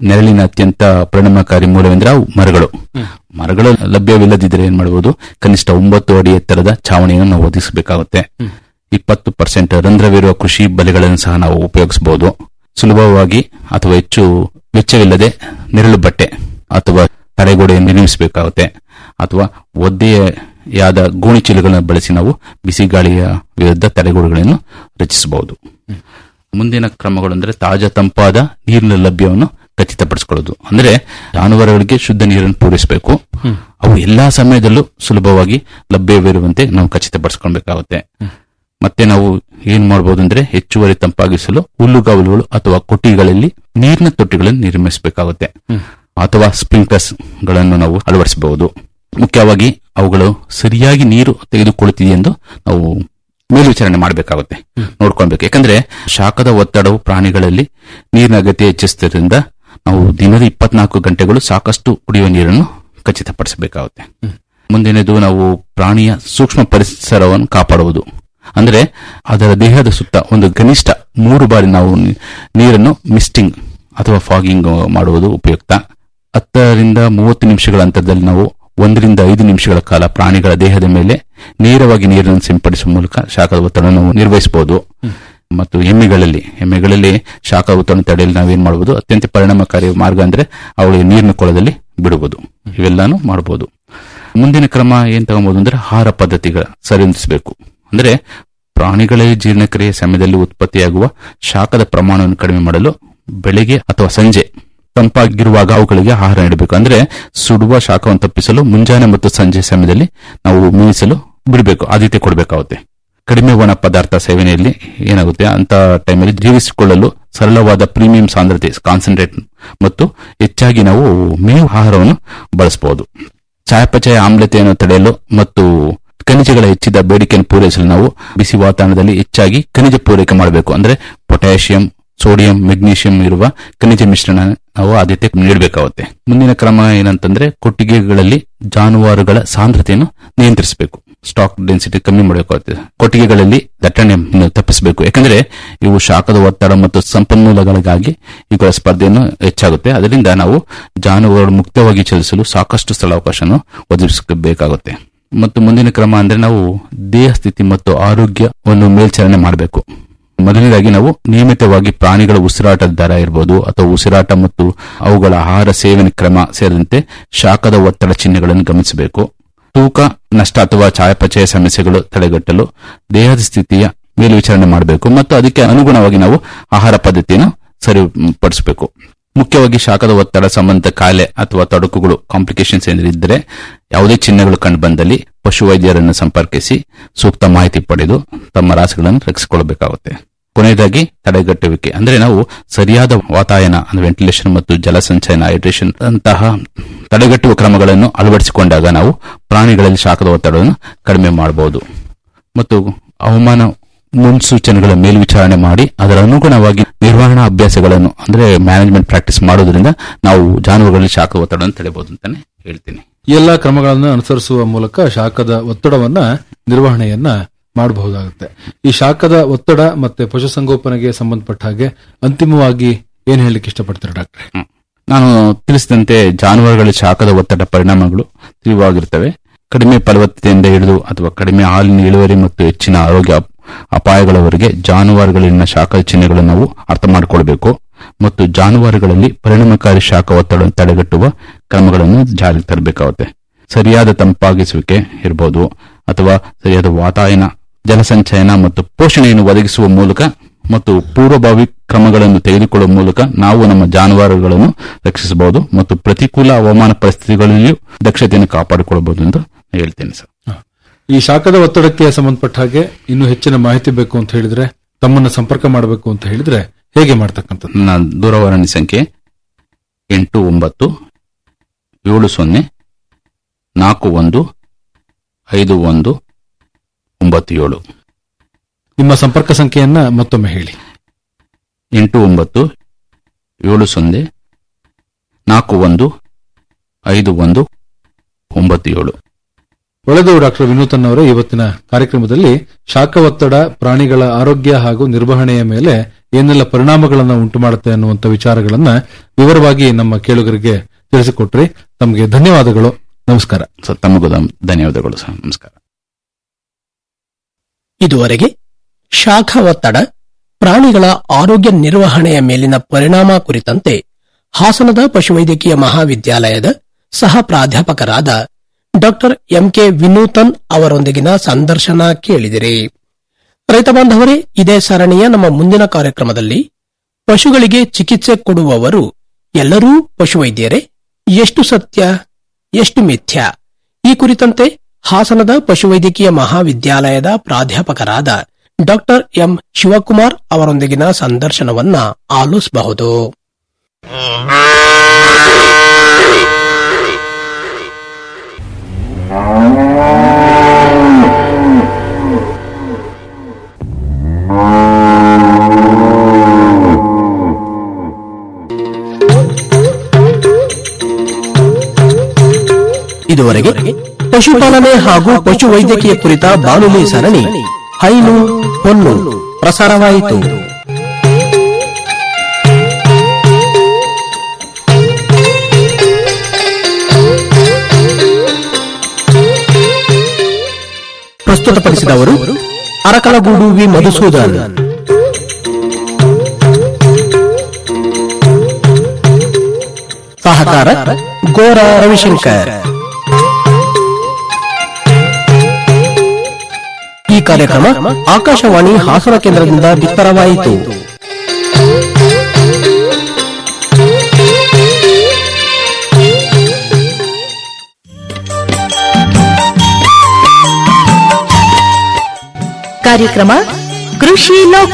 ನೆರಳಿನ ಅತ್ಯಂತ ಪರಿಣಾಮಕಾರಿ ಮೂಲವೆಂದ್ರೆ ಅವು ಮರಗಳು ಮರಗಳು ಲಭ್ಯವಿಲ್ಲದಿದ್ದರೆ ಏನ್ ಮಾಡಬಹುದು ಕನಿಷ್ಠ ಒಂಬತ್ತು ಅಡಿ ಎತ್ತರದ ಛಾವಣಿಯನ್ನು ನಾವು ಒದಗಿಸಬೇಕಾಗುತ್ತೆ ಇಪ್ಪತ್ತು ಪರ್ಸೆಂಟ್ ರಂಧ್ರವಿರುವ ಕೃಷಿ ಬಲೆಗಳನ್ನು ಸಹ ನಾವು ಉಪಯೋಗಿಸಬಹುದು ಸುಲಭವಾಗಿ ಅಥವಾ ಹೆಚ್ಚು ವೆಚ್ಚವಿಲ್ಲದೆ ನೆರಳು ಬಟ್ಟೆ ಅಥವಾ ತಡೆಗೋಡೆಯನ್ನು ನಿರ್ಮಿಸಬೇಕಾಗುತ್ತೆ ಅಥವಾ ಒದ್ದೆಯಾದ ಗೋಣಿ ಚೀಲಗಳನ್ನು ಬಳಸಿ ನಾವು ಬಿಸಿ ಗಾಳಿಯ ವಿರುದ್ಧ ತಡೆಗೋಡೆಗಳನ್ನು ರಚಿಸಬಹುದು ಮುಂದಿನ ಕ್ರಮಗಳು ಅಂದ್ರೆ ತಾಜಾ ತಂಪಾದ ನೀರಿನ ಲಭ್ಯವನ್ನು ಖಚಿತಪಡಿಸಿಕೊಳ್ಳೋದು ಅಂದ್ರೆ ಜಾನುವಾರುಗಳಿಗೆ ಶುದ್ಧ ನೀರನ್ನು ಪೂರೈಸಬೇಕು ಅವು ಎಲ್ಲಾ ಸಮಯದಲ್ಲೂ ಸುಲಭವಾಗಿ ಲಭ್ಯವಿರುವಂತೆ ನಾವು ಖಚಿತಪಡಿಸಿಕೊಳ್ಬೇಕಾಗುತ್ತೆ ಮತ್ತೆ ನಾವು ಏನ್ ಮಾಡಬಹುದು ಅಂದ್ರೆ ಹೆಚ್ಚುವರಿ ತಂಪಾಗಿಸಲು ಹುಲ್ಲುಗಾವಲುಗಳು ಅಥವಾ ಕೊಟ್ಟಿಗೆಗಳಲ್ಲಿ ನೀರಿನ ತೊಟ್ಟಿಗಳನ್ನು ನಿರ್ಮಿಸಬೇಕಾಗುತ್ತೆ ಅಥವಾ ಸ್ಪ್ರಿಂಕ್ಲರ್ಸ್ ಗಳನ್ನು ನಾವು ಅಳವಡಿಸಬಹುದು ಮುಖ್ಯವಾಗಿ ಅವುಗಳು ಸರಿಯಾಗಿ ನೀರು ತೆಗೆದುಕೊಳ್ಳುತ್ತಿದೆ ಎಂದು ನಾವು ಮೇಲ್ವಿಚಾರಣೆ ಮಾಡಬೇಕಾಗುತ್ತೆ ನೋಡ್ಕೊಳ್ಬೇಕು ಯಾಕಂದ್ರೆ ಶಾಖದ ಒತ್ತಡವು ಪ್ರಾಣಿಗಳಲ್ಲಿ ನೀರಿನ ಅಗತ್ಯ ಹೆಚ್ಚಿಸುವುದರಿಂದ ನಾವು ದಿನದ ಇಪ್ಪತ್ನಾಲ್ಕು ಗಂಟೆಗಳು ಸಾಕಷ್ಟು ಕುಡಿಯುವ ನೀರನ್ನು ಖಚಿತಪಡಿಸಬೇಕಾಗುತ್ತೆ ಮುಂದಿನದು ನಾವು ಪ್ರಾಣಿಯ ಸೂಕ್ಷ್ಮ ಪರಿಸರವನ್ನು ಕಾಪಾಡುವುದು ಅಂದ್ರೆ ಅದರ ದೇಹದ ಸುತ್ತ ಒಂದು ಕನಿಷ್ಠ ಮೂರು ಬಾರಿ ನಾವು ನೀ- ನೀರನ್ನು ಮಿಸ್ಟಿಂಗ್ ಅಥವಾ ಫಾಗಿಂಗ್ ಮಾಡುವುದು ಉಪಯುಕ್ತ ಹತ್ತರಿಂದ ಮೂವತ್ತು ನಿಮಿಷಗಳ ಅಂತರದಲ್ಲಿ ನಾವು ಒಂದರಿಂದ ಐದು ನಿಮಿಷಗಳ ಕಾಲ ಪ್ರಾಣಿಗಳ ದೇಹದ ಮೇಲೆ ನೇರವಾಗಿ ನೀರನ್ನು ಸಿಂಪಡಿಸುವ ಮೂಲಕ ಶಾಖದ ಒತ್ತಡವನ್ನು ನಾವು ನಿರ್ವಹಿಸಬಹುದು ಮತ್ತು ಎಮ್ಮೆಗಳಲ್ಲಿ ಎಮ್ಮೆಗಳಲ್ಲಿ ಶಾಖ ಒತ್ತಡ ತಡೆಯಲು ನಾವೇನ್ ಮಾಡಬಹುದು ಅತ್ಯಂತ ಪರಿಣಾಮಕಾರಿ ಮಾರ್ಗ ಅಂದ್ರೆ ಅವುಗಳಿಗೆ ನೀರಿನ ಕೊಳದಲ್ಲಿ ಬಿಡುವುದು ಇವೆಲ್ಲಾನು ಮಾಡಬಹುದು ಮುಂದಿನ ಕ್ರಮ ಏನ್ ತಗೊಬಹುದು ಅಂದ್ರೆ ಆಹಾರ ಪದ್ಧತಿಗಳ ಸರಿಹೊಂದಿಸಬೇಕು ಅಂದ್ರೆ ಪ್ರಾಣಿಗಳ ಜೀರ್ಣಕ್ರಿಯೆ ಸಮಯದಲ್ಲಿ ಉತ್ಪತ್ತಿಯಾಗುವ ಶಾಖದ ಪ್ರಮಾಣವನ್ನು ಕಡಿಮೆ ಮಾಡಲು ಬೆಳಿಗ್ಗೆ ಅಥವಾ ಸಂಜೆ ತಂಪಾಗಿರುವಾಗ ಅವುಗಳಿಗೆ ಆಹಾರ ನೀಡಬೇಕು ಅಂದ್ರೆ ಸುಡುವ ಶಾಖವನ್ನು ತಪ್ಪಿಸಲು ಮುಂಜಾನೆ ಮತ್ತು ಸಂಜೆ ಸಮಯದಲ್ಲಿ ನಾವು ಮೇಯಿಸಲು ಬಿಡಬೇಕು ಆದ್ಯತೆ ಕೊಡಬೇಕಾಗುತ್ತೆ ಕಡಿಮೆ ಒಣ ಪದಾರ್ಥ ಸೇವನೆಯಲ್ಲಿ ಏನಾಗುತ್ತೆ ಅಂತ ಟೈಮಲ್ಲಿ ಜೀವಿಸಿಕೊಳ್ಳಲು ಸರಳವಾದ ಪ್ರೀಮಿಯಂ ಸಾಂದ್ರತೆ ಕಾನ್ಸಂಟ್ರೇಟ್ ಮತ್ತು ಹೆಚ್ಚಾಗಿ ನಾವು ಮೇವು ಆಹಾರವನ್ನು ಬಳಸಬಹುದು ಚಯಾಪಚಯ ಆಮ್ಲತೆಯನ್ನು ತಡೆಯಲು ಮತ್ತು ಖನಿಜಗಳ ಹೆಚ್ಚಿದ ಬೇಡಿಕೆಯನ್ನು ಪೂರೈಸಲು ನಾವು ಬಿಸಿ ವಾತಾವರಣದಲ್ಲಿ ಹೆಚ್ಚಾಗಿ ಖನಿಜ ಪೂರೈಕೆ ಮಾಡಬೇಕು ಅಂದ್ರೆ ಪೊಟ್ಯಾಷಿಯಂ ಸೋಡಿಯಂ ಮೆಗ್ನೀಷಿಯಂ ಇರುವ ಖನಿಜ ಮಿಶ್ರಣ ನಾವು ಆದ್ಯತೆ ನೀಡಬೇಕಾಗುತ್ತೆ ಮುಂದಿನ ಕ್ರಮ ಏನಂತಂದ್ರೆ ಕೊಟ್ಟಿಗೆಗಳಲ್ಲಿ ಜಾನುವಾರುಗಳ ಸಾಂದ್ರತೆಯನ್ನು ನಿಯಂತ್ರಿಸಬೇಕು ಸ್ಟಾಕ್ ಡೆನ್ಸಿಟಿ ಕಮ್ಮಿ ಮಾಡಬೇಕಾಗುತ್ತೆ ಕೊಟ್ಟಿಗೆಗಳಲ್ಲಿ ದಟ್ಟಣೆಯನ್ನು ತಪ್ಪಿಸಬೇಕು ಯಾಕಂದ್ರೆ ಇವು ಶಾಖದ ಒತ್ತಡ ಮತ್ತು ಸಂಪನ್ಮೂಲಗಳಿಗಾಗಿ ಇವುಗಳ ಸ್ಪರ್ಧೆಯನ್ನು ಹೆಚ್ಚಾಗುತ್ತೆ ಅದರಿಂದ ನಾವು ಜಾನುವಾರು ಮುಕ್ತವಾಗಿ ಚಲಿಸಲು ಸಾಕಷ್ಟು ಸ್ಥಳಾವಕಾಶವನ್ನು ಒದಗಿಸಬೇಕಾಗುತ್ತೆ ಮತ್ತು ಮುಂದಿನ ಕ್ರಮ ಅಂದ್ರೆ ನಾವು ದೇಹ ಸ್ಥಿತಿ ಮತ್ತು ಆರೋಗ್ಯವನ್ನು ಮೇಲ್ಚಾರಣೆ ಮಾಡಬೇಕು ಮೊದಲನೇದಾಗಿ ನಾವು ನಿಯಮಿತವಾಗಿ ಪ್ರಾಣಿಗಳ ಉಸಿರಾಟದ ದರ ಇರಬಹುದು ಅಥವಾ ಉಸಿರಾಟ ಮತ್ತು ಅವುಗಳ ಆಹಾರ ಸೇವನೆ ಕ್ರಮ ಸೇರಿದಂತೆ ಶಾಖದ ಒತ್ತಡ ಚಿಹ್ನೆಗಳನ್ನು ಗಮನಿಸಬೇಕು ತೂಕ ನಷ್ಟ ಅಥವಾ ಚಯಾಪಚಯ ಸಮಸ್ಯೆಗಳು ತಡೆಗಟ್ಟಲು ದೇಹದ ಸ್ಥಿತಿಯ ಮೇಲ್ವಿಚಾರಣೆ ಮಾಡಬೇಕು ಮತ್ತು ಅದಕ್ಕೆ ಅನುಗುಣವಾಗಿ ನಾವು ಆಹಾರ ಪದ್ಧತಿಯನ್ನು ಸರಿಪಡಿಸಬೇಕು ಮುಖ್ಯವಾಗಿ ಶಾಖದ ಒತ್ತಡ ಸಂಬಂಧಿತ ಕಾಯಿಲೆ ಅಥವಾ ತೊಡಕುಗಳು ಕಾಂಪ್ಲಿಕೇಶನ್ಸ್ ಏನಾದ್ರು ಇದ್ದರೆ ಯಾವುದೇ ಚಿಹ್ನೆಗಳು ಕಂಡುಬಂದಲ್ಲಿ ಪಶುವೈದ್ಯರನ್ನು ಸಂಪರ್ಕಿಸಿ ಸೂಕ್ತ ಮಾಹಿತಿ ಪಡೆದು ತಮ್ಮ ರಾಸುಗಳನ್ನು ರಕ್ಷಿಸಿಕೊಳ್ಳಬೇಕಾಗುತ್ತೆ ಕೊನೆಯದಾಗಿ ತಡೆಗಟ್ಟುವಿಕೆ ಅಂದ್ರೆ ನಾವು ಸರಿಯಾದ ವಾತಾಯನ ಅಂದ್ರೆ ವೆಂಟಿಲೇಷನ್ ಮತ್ತು ಜಲಸಂಚಯನ ಹೈಡ್ರೇಷನ್ ಅಂತಹ ತಡೆಗಟ್ಟುವ ಕ್ರಮಗಳನ್ನು ಅಳವಡಿಸಿಕೊಂಡಾಗ ನಾವು ಪ್ರಾಣಿಗಳಲ್ಲಿ ಶಾಖದ ಒತ್ತಡವನ್ನು ಕಡಿಮೆ ಮಾಡಬಹುದು ಮತ್ತು ಹವಾಮಾನ ಮುನ್ಸೂಚನೆಗಳ ಮೇಲ್ವಿಚಾರಣೆ ಮಾಡಿ ಅದರ ಅನುಗುಣವಾಗಿ ನಿರ್ವಹಣಾ ಅಭ್ಯಾಸಗಳನ್ನು ಅಂದ್ರೆ ಮ್ಯಾನೇಜ್ಮೆಂಟ್ ಪ್ರಾಕ್ಟೀಸ್ ಮಾಡೋದ್ರಿಂದ ನಾವು ಜಾನುವಾರುಗಳಲ್ಲಿ ಶಾಖ ಒತ್ತಡವನ್ನು ತಡೆಯಬಹುದು ಅಂತಾನೆ ಹೇಳ್ತೀನಿ ಈ ಎಲ್ಲಾ ಕ್ರಮಗಳನ್ನು ಅನುಸರಿಸುವ ಮೂಲಕ ಶಾಖದ ಒತ್ತಡವನ್ನ ನಿರ್ವಹಣೆಯನ್ನ ಮಾಡಬಹುದಾಗುತ್ತೆ ಈ ಶಾಖದ ಒತ್ತಡ ಮತ್ತೆ ಪಶುಸಂಗೋಪನೆಗೆ ಸಂಬಂಧಪಟ್ಟ ಹಾಗೆ ಅಂತಿಮವಾಗಿ ಏನ್ ಹೇಳಲಿಕ್ಕೆ ಇಷ್ಟಪಡ್ತಾರೆ ಡಾಕ್ಟ್ರೆ ಹ್ಮ್. ನಾನು ತಿಳಿಸಿದಂತೆ ಜಾನುವಾರುಗಳ ಶಾಖದ ಒತ್ತಡ ಪರಿಣಾಮಗಳು ತೀವ್ರವಾಗಿರ್ತವೆ ಕಡಿಮೆ ಫಲವತ್ತತೆಯಿಂದ ಹಿಡಿದು ಅಥವಾ ಕಡಿಮೆ ಹಾಲಿನ ಇಳುವರಿ ಮತ್ತು ಹೆಚ್ಚಿನ ಆರೋಗ್ಯ ಅಪ್- ಅಪಾಯಗಳವರೆಗೆ ಜಾನುವಾರುಗಳಲ್ಲಿನ ಶಾಖದ ಚಿಹ್ನೆಗಳನ್ನು ನಾವು ಅರ್ಥ ಮಾಡಿಕೊಳ್ಬೇಕು ಮತ್ತು ಜಾನುವಾರುಗಳಲ್ಲಿ ಪರಿಣಾಮಕಾರಿ ಶಾಖ ಒತ್ತಡ ತಡೆಗಟ್ಟುವ ಕ್ರಮಗಳನ್ನು ಜಾರಿಗೆ ತರಬೇಕಾಗುತ್ತೆ ಸರಿಯಾದ ತಂಪಾಗಿಸುವಿಕೆ ಇರಬಹುದು ಅಥವಾ ಸರಿಯಾದ ವಾತಾಯನ ಜಲಸಂಚಯನ ಮತ್ತು ಪೋಷಣೆಯನ್ನು ಒದಗಿಸುವ ಮೂಲಕ ಮತ್ತು ಪೂರ್ವಭಾವಿ ಕ್ರಮಗಳನ್ನು ತೆಗೆದುಕೊಳ್ಳುವ ಮೂಲಕ ನಾವು ನಮ್ಮ ಜಾನುವಾರುಗಳನ್ನು ರಕ್ಷಿಸಬಹುದು ಮತ್ತು ಪ್ರತಿಕೂಲ ಹವಾಮಾನ ಪರಿಸ್ಥಿತಿಗಳಲ್ಲಿಯೂ ದಕ್ಷತೆಯನ್ನು ಕಾಪಾಡಿಕೊಳ್ಳಬಹುದು ಎಂದು ಹೇಳ್ತೇನೆ ಸರ್ ಈ ಶಾಖದ ಒತ್ತಡಕ್ಕೆ ಸಂಬಂಧಪಟ್ಟ ಹಾಗೆ ಇನ್ನೂ ಹೆಚ್ಚಿನ ಮಾಹಿತಿ ಬೇಕು ಅಂತ ಹೇಳಿದ್ರೆ ತಮ್ಮನ್ನ ಸಂಪರ್ಕ ಮಾಡಬೇಕು ಅಂತ ಹೇಳಿದ್ರೆ ಹೇಗೆ ಮಾಡ್ತಕ್ಕಂಥದ್ದು ನನ್ನ ದೂರವಾಣಿ ಸಂಖ್ಯೆ ಎಂಟು ಒಂಬತ್ತು ಏಳು ಸೊನ್ನೆ ನಾಲ್ಕು ಒಂದು ಐದು ಒಂದು ಒಂಬತ್ತು ಏಳು ನಿಮ್ಮ ಸಂಪರ್ಕ ಸಂಖ್ಯೆಯನ್ನ ಮತ್ತೊಮ್ಮೆ ಹೇಳಿ ಎಂಟು ಒಂಬತ್ತು ಏಳು ಸೊನ್ನೆ ನಾಲ್ಕು ಒಂದು ಐದು ಒಂದು ಒಂಬತ್ತು ಏಳು ಒಳ್ಳೆದು ಡಾಕ್ಟರ್ ವಿನೂತನ್ ಅವರೇ ಇವತ್ತಿನ ಕಾರ್ಯಕ್ರಮದಲ್ಲಿ ಶಾಖ ಒತ್ತಡ ಪ್ರಾಣಿಗಳ ಆರೋಗ್ಯ ಹಾಗೂ ನಿರ್ವಹಣೆಯ ಮೇಲೆ ಏನೆಲ್ಲ ಪರಿಣಾಮಗಳನ್ನು ಉಂಟು ಮಾಡುತ್ತೆ ಅನ್ನುವಂಥ ವಿಚಾರಗಳನ್ನ ವಿವರವಾಗಿ ನಮ್ಮ ಕೇಳುಗರಿಗೆ ತಿಳಿಸಿಕೊಟ್ರಿ ತಮಗೆ ಧನ್ಯವಾದಗಳು ನಮಸ್ಕಾರ ಸೊ ತಮಗೂ ಧನ್- ಧನ್ಯವಾದಗಳು ಸರ್ ನಮಸ್ಕಾರ ಇದುವರೆಗೆ ಶಾಖ ಒತ್ತಡ ಪ್ರಾಣಿಗಳ ಆರೋಗ್ಯ ನಿರ್ವಹಣೆಯ ಮೇಲಿನ ಪರಿಣಾಮ ಕುರಿತಂತೆ ಹಾಸನದ ಪಶುವೈದ್ಯಕೀಯ ಮಹಾವಿದ್ಯಾಲಯದ ಸಹ ಪ್ರಾಧ್ಯಾಪಕರಾದ ಡಾಕ್ಟರ್ ಎಂಕೆ ವಿನೂತನ್ ಅವರೊಂದಿಗಿನ ಸಂದರ್ಶನ ಕೇಳಿದಿರಿ ರೈತ ಬಾಂಧವರೇ ಇದೇ ಸರಣಿಯ ನಮ್ಮ ಮುಂದಿನ ಕಾರ್ಯಕ್ರಮದಲ್ಲಿ ಪಶುಗಳಿಗೆ ಚಿಕಿತ್ಸೆ ಕೊಡುವವರು ಎಲ್ಲರೂ ಪಶುವೈದ್ಯರೇ ಎಷ್ಟು ಸತ್ಯ ಎಷ್ಟು ಮಿಥ್ಯ ಈ ಕುರಿತಂತೆ ಹಾಸನದ ಪಶುವೈದ್ಯಕೀಯ ಮಹಾವಿದ್ಯಾಲಯದ ಪ್ರಾಧ್ಯಾಪಕರಾದ ಡಾಕ್ಟರ್ ಎಂ ಶಿವಕುಮಾರ್ ಅವರೊಂದಿಗಿನ ಸಂದರ್ಶನವನ್ನ ಆಲಿಸಬಹುದು ಇದುವರೆಗೆ ಪಶುಪಾಲನೆ ಹಾಗೂ ಪಶುವೈದ್ಯಕೀಯ ಕುರಿತ ಬಾನುಲಿ ಸರಣಿ ಹೈನು ಹೊನ್ನು ಪ್ರಸಾರವಾಯಿತು ಪ್ರಸ್ತುತಪಡಿಸಿದವರು ಅರಕಲಗೂಡು ವಿ ಮಧುಸೂದನ್ ಸಹಕಾರ ಗೋರ ರವಿಶಂಕರ್ ಈ ಕಾರ್ಯಕ್ರಮ ಆಕಾಶವಾಣಿ ಹಾಸನ ಕೇಂದ್ರದಿಂದ ಬಿತ್ತರವಾಯಿತು ಕಾರ್ಯಕ್ರಮ ಕೃಷಿ ಲೋಕ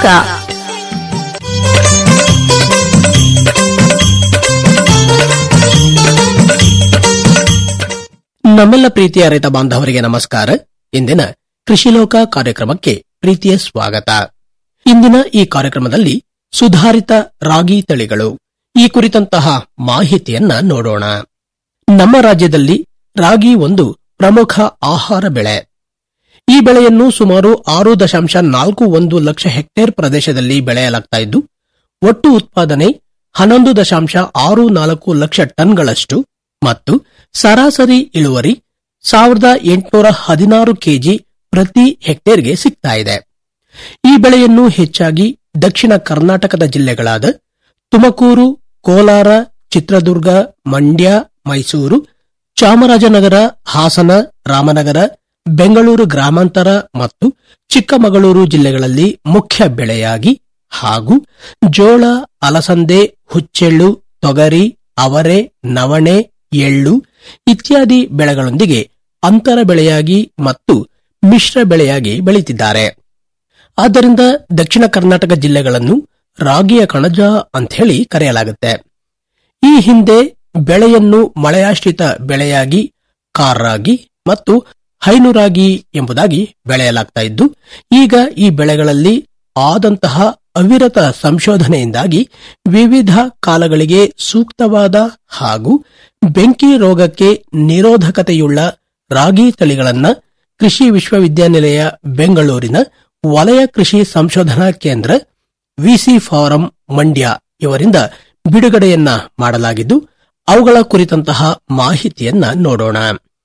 ನಮ್ಮೆಲ್ಲ ಪ್ರೀತಿಯ ರೈತ ಬಾಂಧವರಿಗೆ ನಮಸ್ಕಾರ ಇಂದಿನ ಕೃಷಿ ಲೋಕ ಕಾರ್ಯಕ್ರಮಕ್ಕೆ ಪ್ರೀತಿಯ ಸ್ವಾಗತ ಇಂದಿನ ಈ ಕಾರ್ಯಕ್ರಮದಲ್ಲಿ ಸುಧಾರಿತ ರಾಗಿ ತಳಿಗಳು ಈ ಕುರಿತಂತಹ ಮಾಹಿತಿಯನ್ನ ನೋಡೋಣ ನಮ್ಮ ರಾಜ್ಯದಲ್ಲಿ ರಾಗಿ ಒಂದು ಪ್ರಮುಖ ಆಹಾರ ಬೆಳೆ ಈ ಬೆಳೆಯನ್ನು ಸುಮಾರು ಆರು ದಶಾಂಶ ನಾಲ್ಕು ಒಂದು ಲಕ್ಷ ಹೆಕ್ಟೇರ್ ಪ್ರದೇಶದಲ್ಲಿ ಬೆಳೆಯಲಾಗ್ತಾ ಇದ್ದು ಒಟ್ಟು ಉತ್ಪಾದನೆ ಹನ್ನೊಂದು ದಶಾಂಶ ಆರು ನಾಲ್ಕು ಲಕ್ಷ ಟನ್ಗಳಷ್ಟು ಮತ್ತು ಸರಾಸರಿ ಇಳುವರಿ ಸಾವಿರದ ಎಂಟುನೂರ ಹದಿನಾರು ಕೆಜಿ ಪ್ರತಿ ಹೆಕ್ಟೇರ್ಗೆ ಸಿಗ್ತಾ ಇದೆ ಈ ಬೆಳೆಯನ್ನು ಹೆಚ್ಚಾಗಿ ದಕ್ಷಿಣ ಕರ್ನಾಟಕದ ಜಿಲ್ಲೆಗಳಾದ ತುಮಕೂರು ಕೋಲಾರ ಚಿತ್ರದುರ್ಗ ಮಂಡ್ಯ ಮೈಸೂರು ಚಾಮರಾಜನಗರ ಹಾಸನ ರಾಮನಗರ ಬೆಂಗಳೂರು ಗ್ರಾಮಾಂತರ ಮತ್ತು ಚಿಕ್ಕಮಗಳೂರು ಜಿಲ್ಲೆಗಳಲ್ಲಿ ಮುಖ್ಯ ಬೆಳೆಯಾಗಿ ಹಾಗೂ ಜೋಳ ಅಲಸಂದೆ ಹುಚ್ಚೆಳ್ಳು ತೊಗರಿ ಅವರೆ ನವಣೆ ಎಳ್ಳು ಇತ್ಯಾದಿ ಬೆಳೆಗಳೊಂದಿಗೆ ಅಂತರ ಬೆಳೆಯಾಗಿ ಮತ್ತು ಮಿಶ್ರ ಬೆಳೆಯಾಗಿ ಬೆಳೀತಿದ್ದಾರೆ ಆದ್ದರಿಂದ ದಕ್ಷಿಣ ಕರ್ನಾಟಕ ಜಿಲ್ಲೆಗಳನ್ನು ರಾಗಿಯ ಕಣಜ ಅಂಥೇಳಿ ಕರೆಯಲಾಗುತ್ತೆ ಈ ಹಿಂದೆ ಬೆಳೆಯನ್ನು ಮಳೆಯಾಶ್ರಿತ ಬೆಳೆಯಾಗಿ ಕಾರ್ರಾಗಿ ಮತ್ತು ಹೈನುರಾಗಿ ಎಂಬುದಾಗಿ ಬೆಳೆಯಲಾಗ್ತಾ ಇದ್ದು ಈಗ ಈ ಬೆಳೆಗಳಲ್ಲಿ ಆದಂತಹ ಅವಿರತ ಸಂಶೋಧನೆಯಿಂದಾಗಿ ವಿವಿಧ ಕಾಲಗಳಿಗೆ ಸೂಕ್ತವಾದ ಹಾಗೂ ಬೆಂಕಿ ರೋಗಕ್ಕೆ ನಿರೋಧಕತೆಯುಳ್ಳ ರಾಗಿ ತಳಿಗಳನ್ನ ಕೃಷಿ ವಿಶ್ವವಿದ್ಯಾನಿಲಯ ಬೆಂಗಳೂರಿನ ವಲಯ ಕೃಷಿ ಸಂಶೋಧನಾ ಕೇಂದ್ರ ವಿಸಿ ಫಾರಂ ಮಂಡ್ಯ ಇವರಿಂದ ಬಿಡುಗಡೆಯನ್ನ ಮಾಡಲಾಗಿದ್ದು ಅವುಗಳ ಕುರಿತಂತಹ ಮಾಹಿತಿಯನ್ನ ನೋಡೋಣ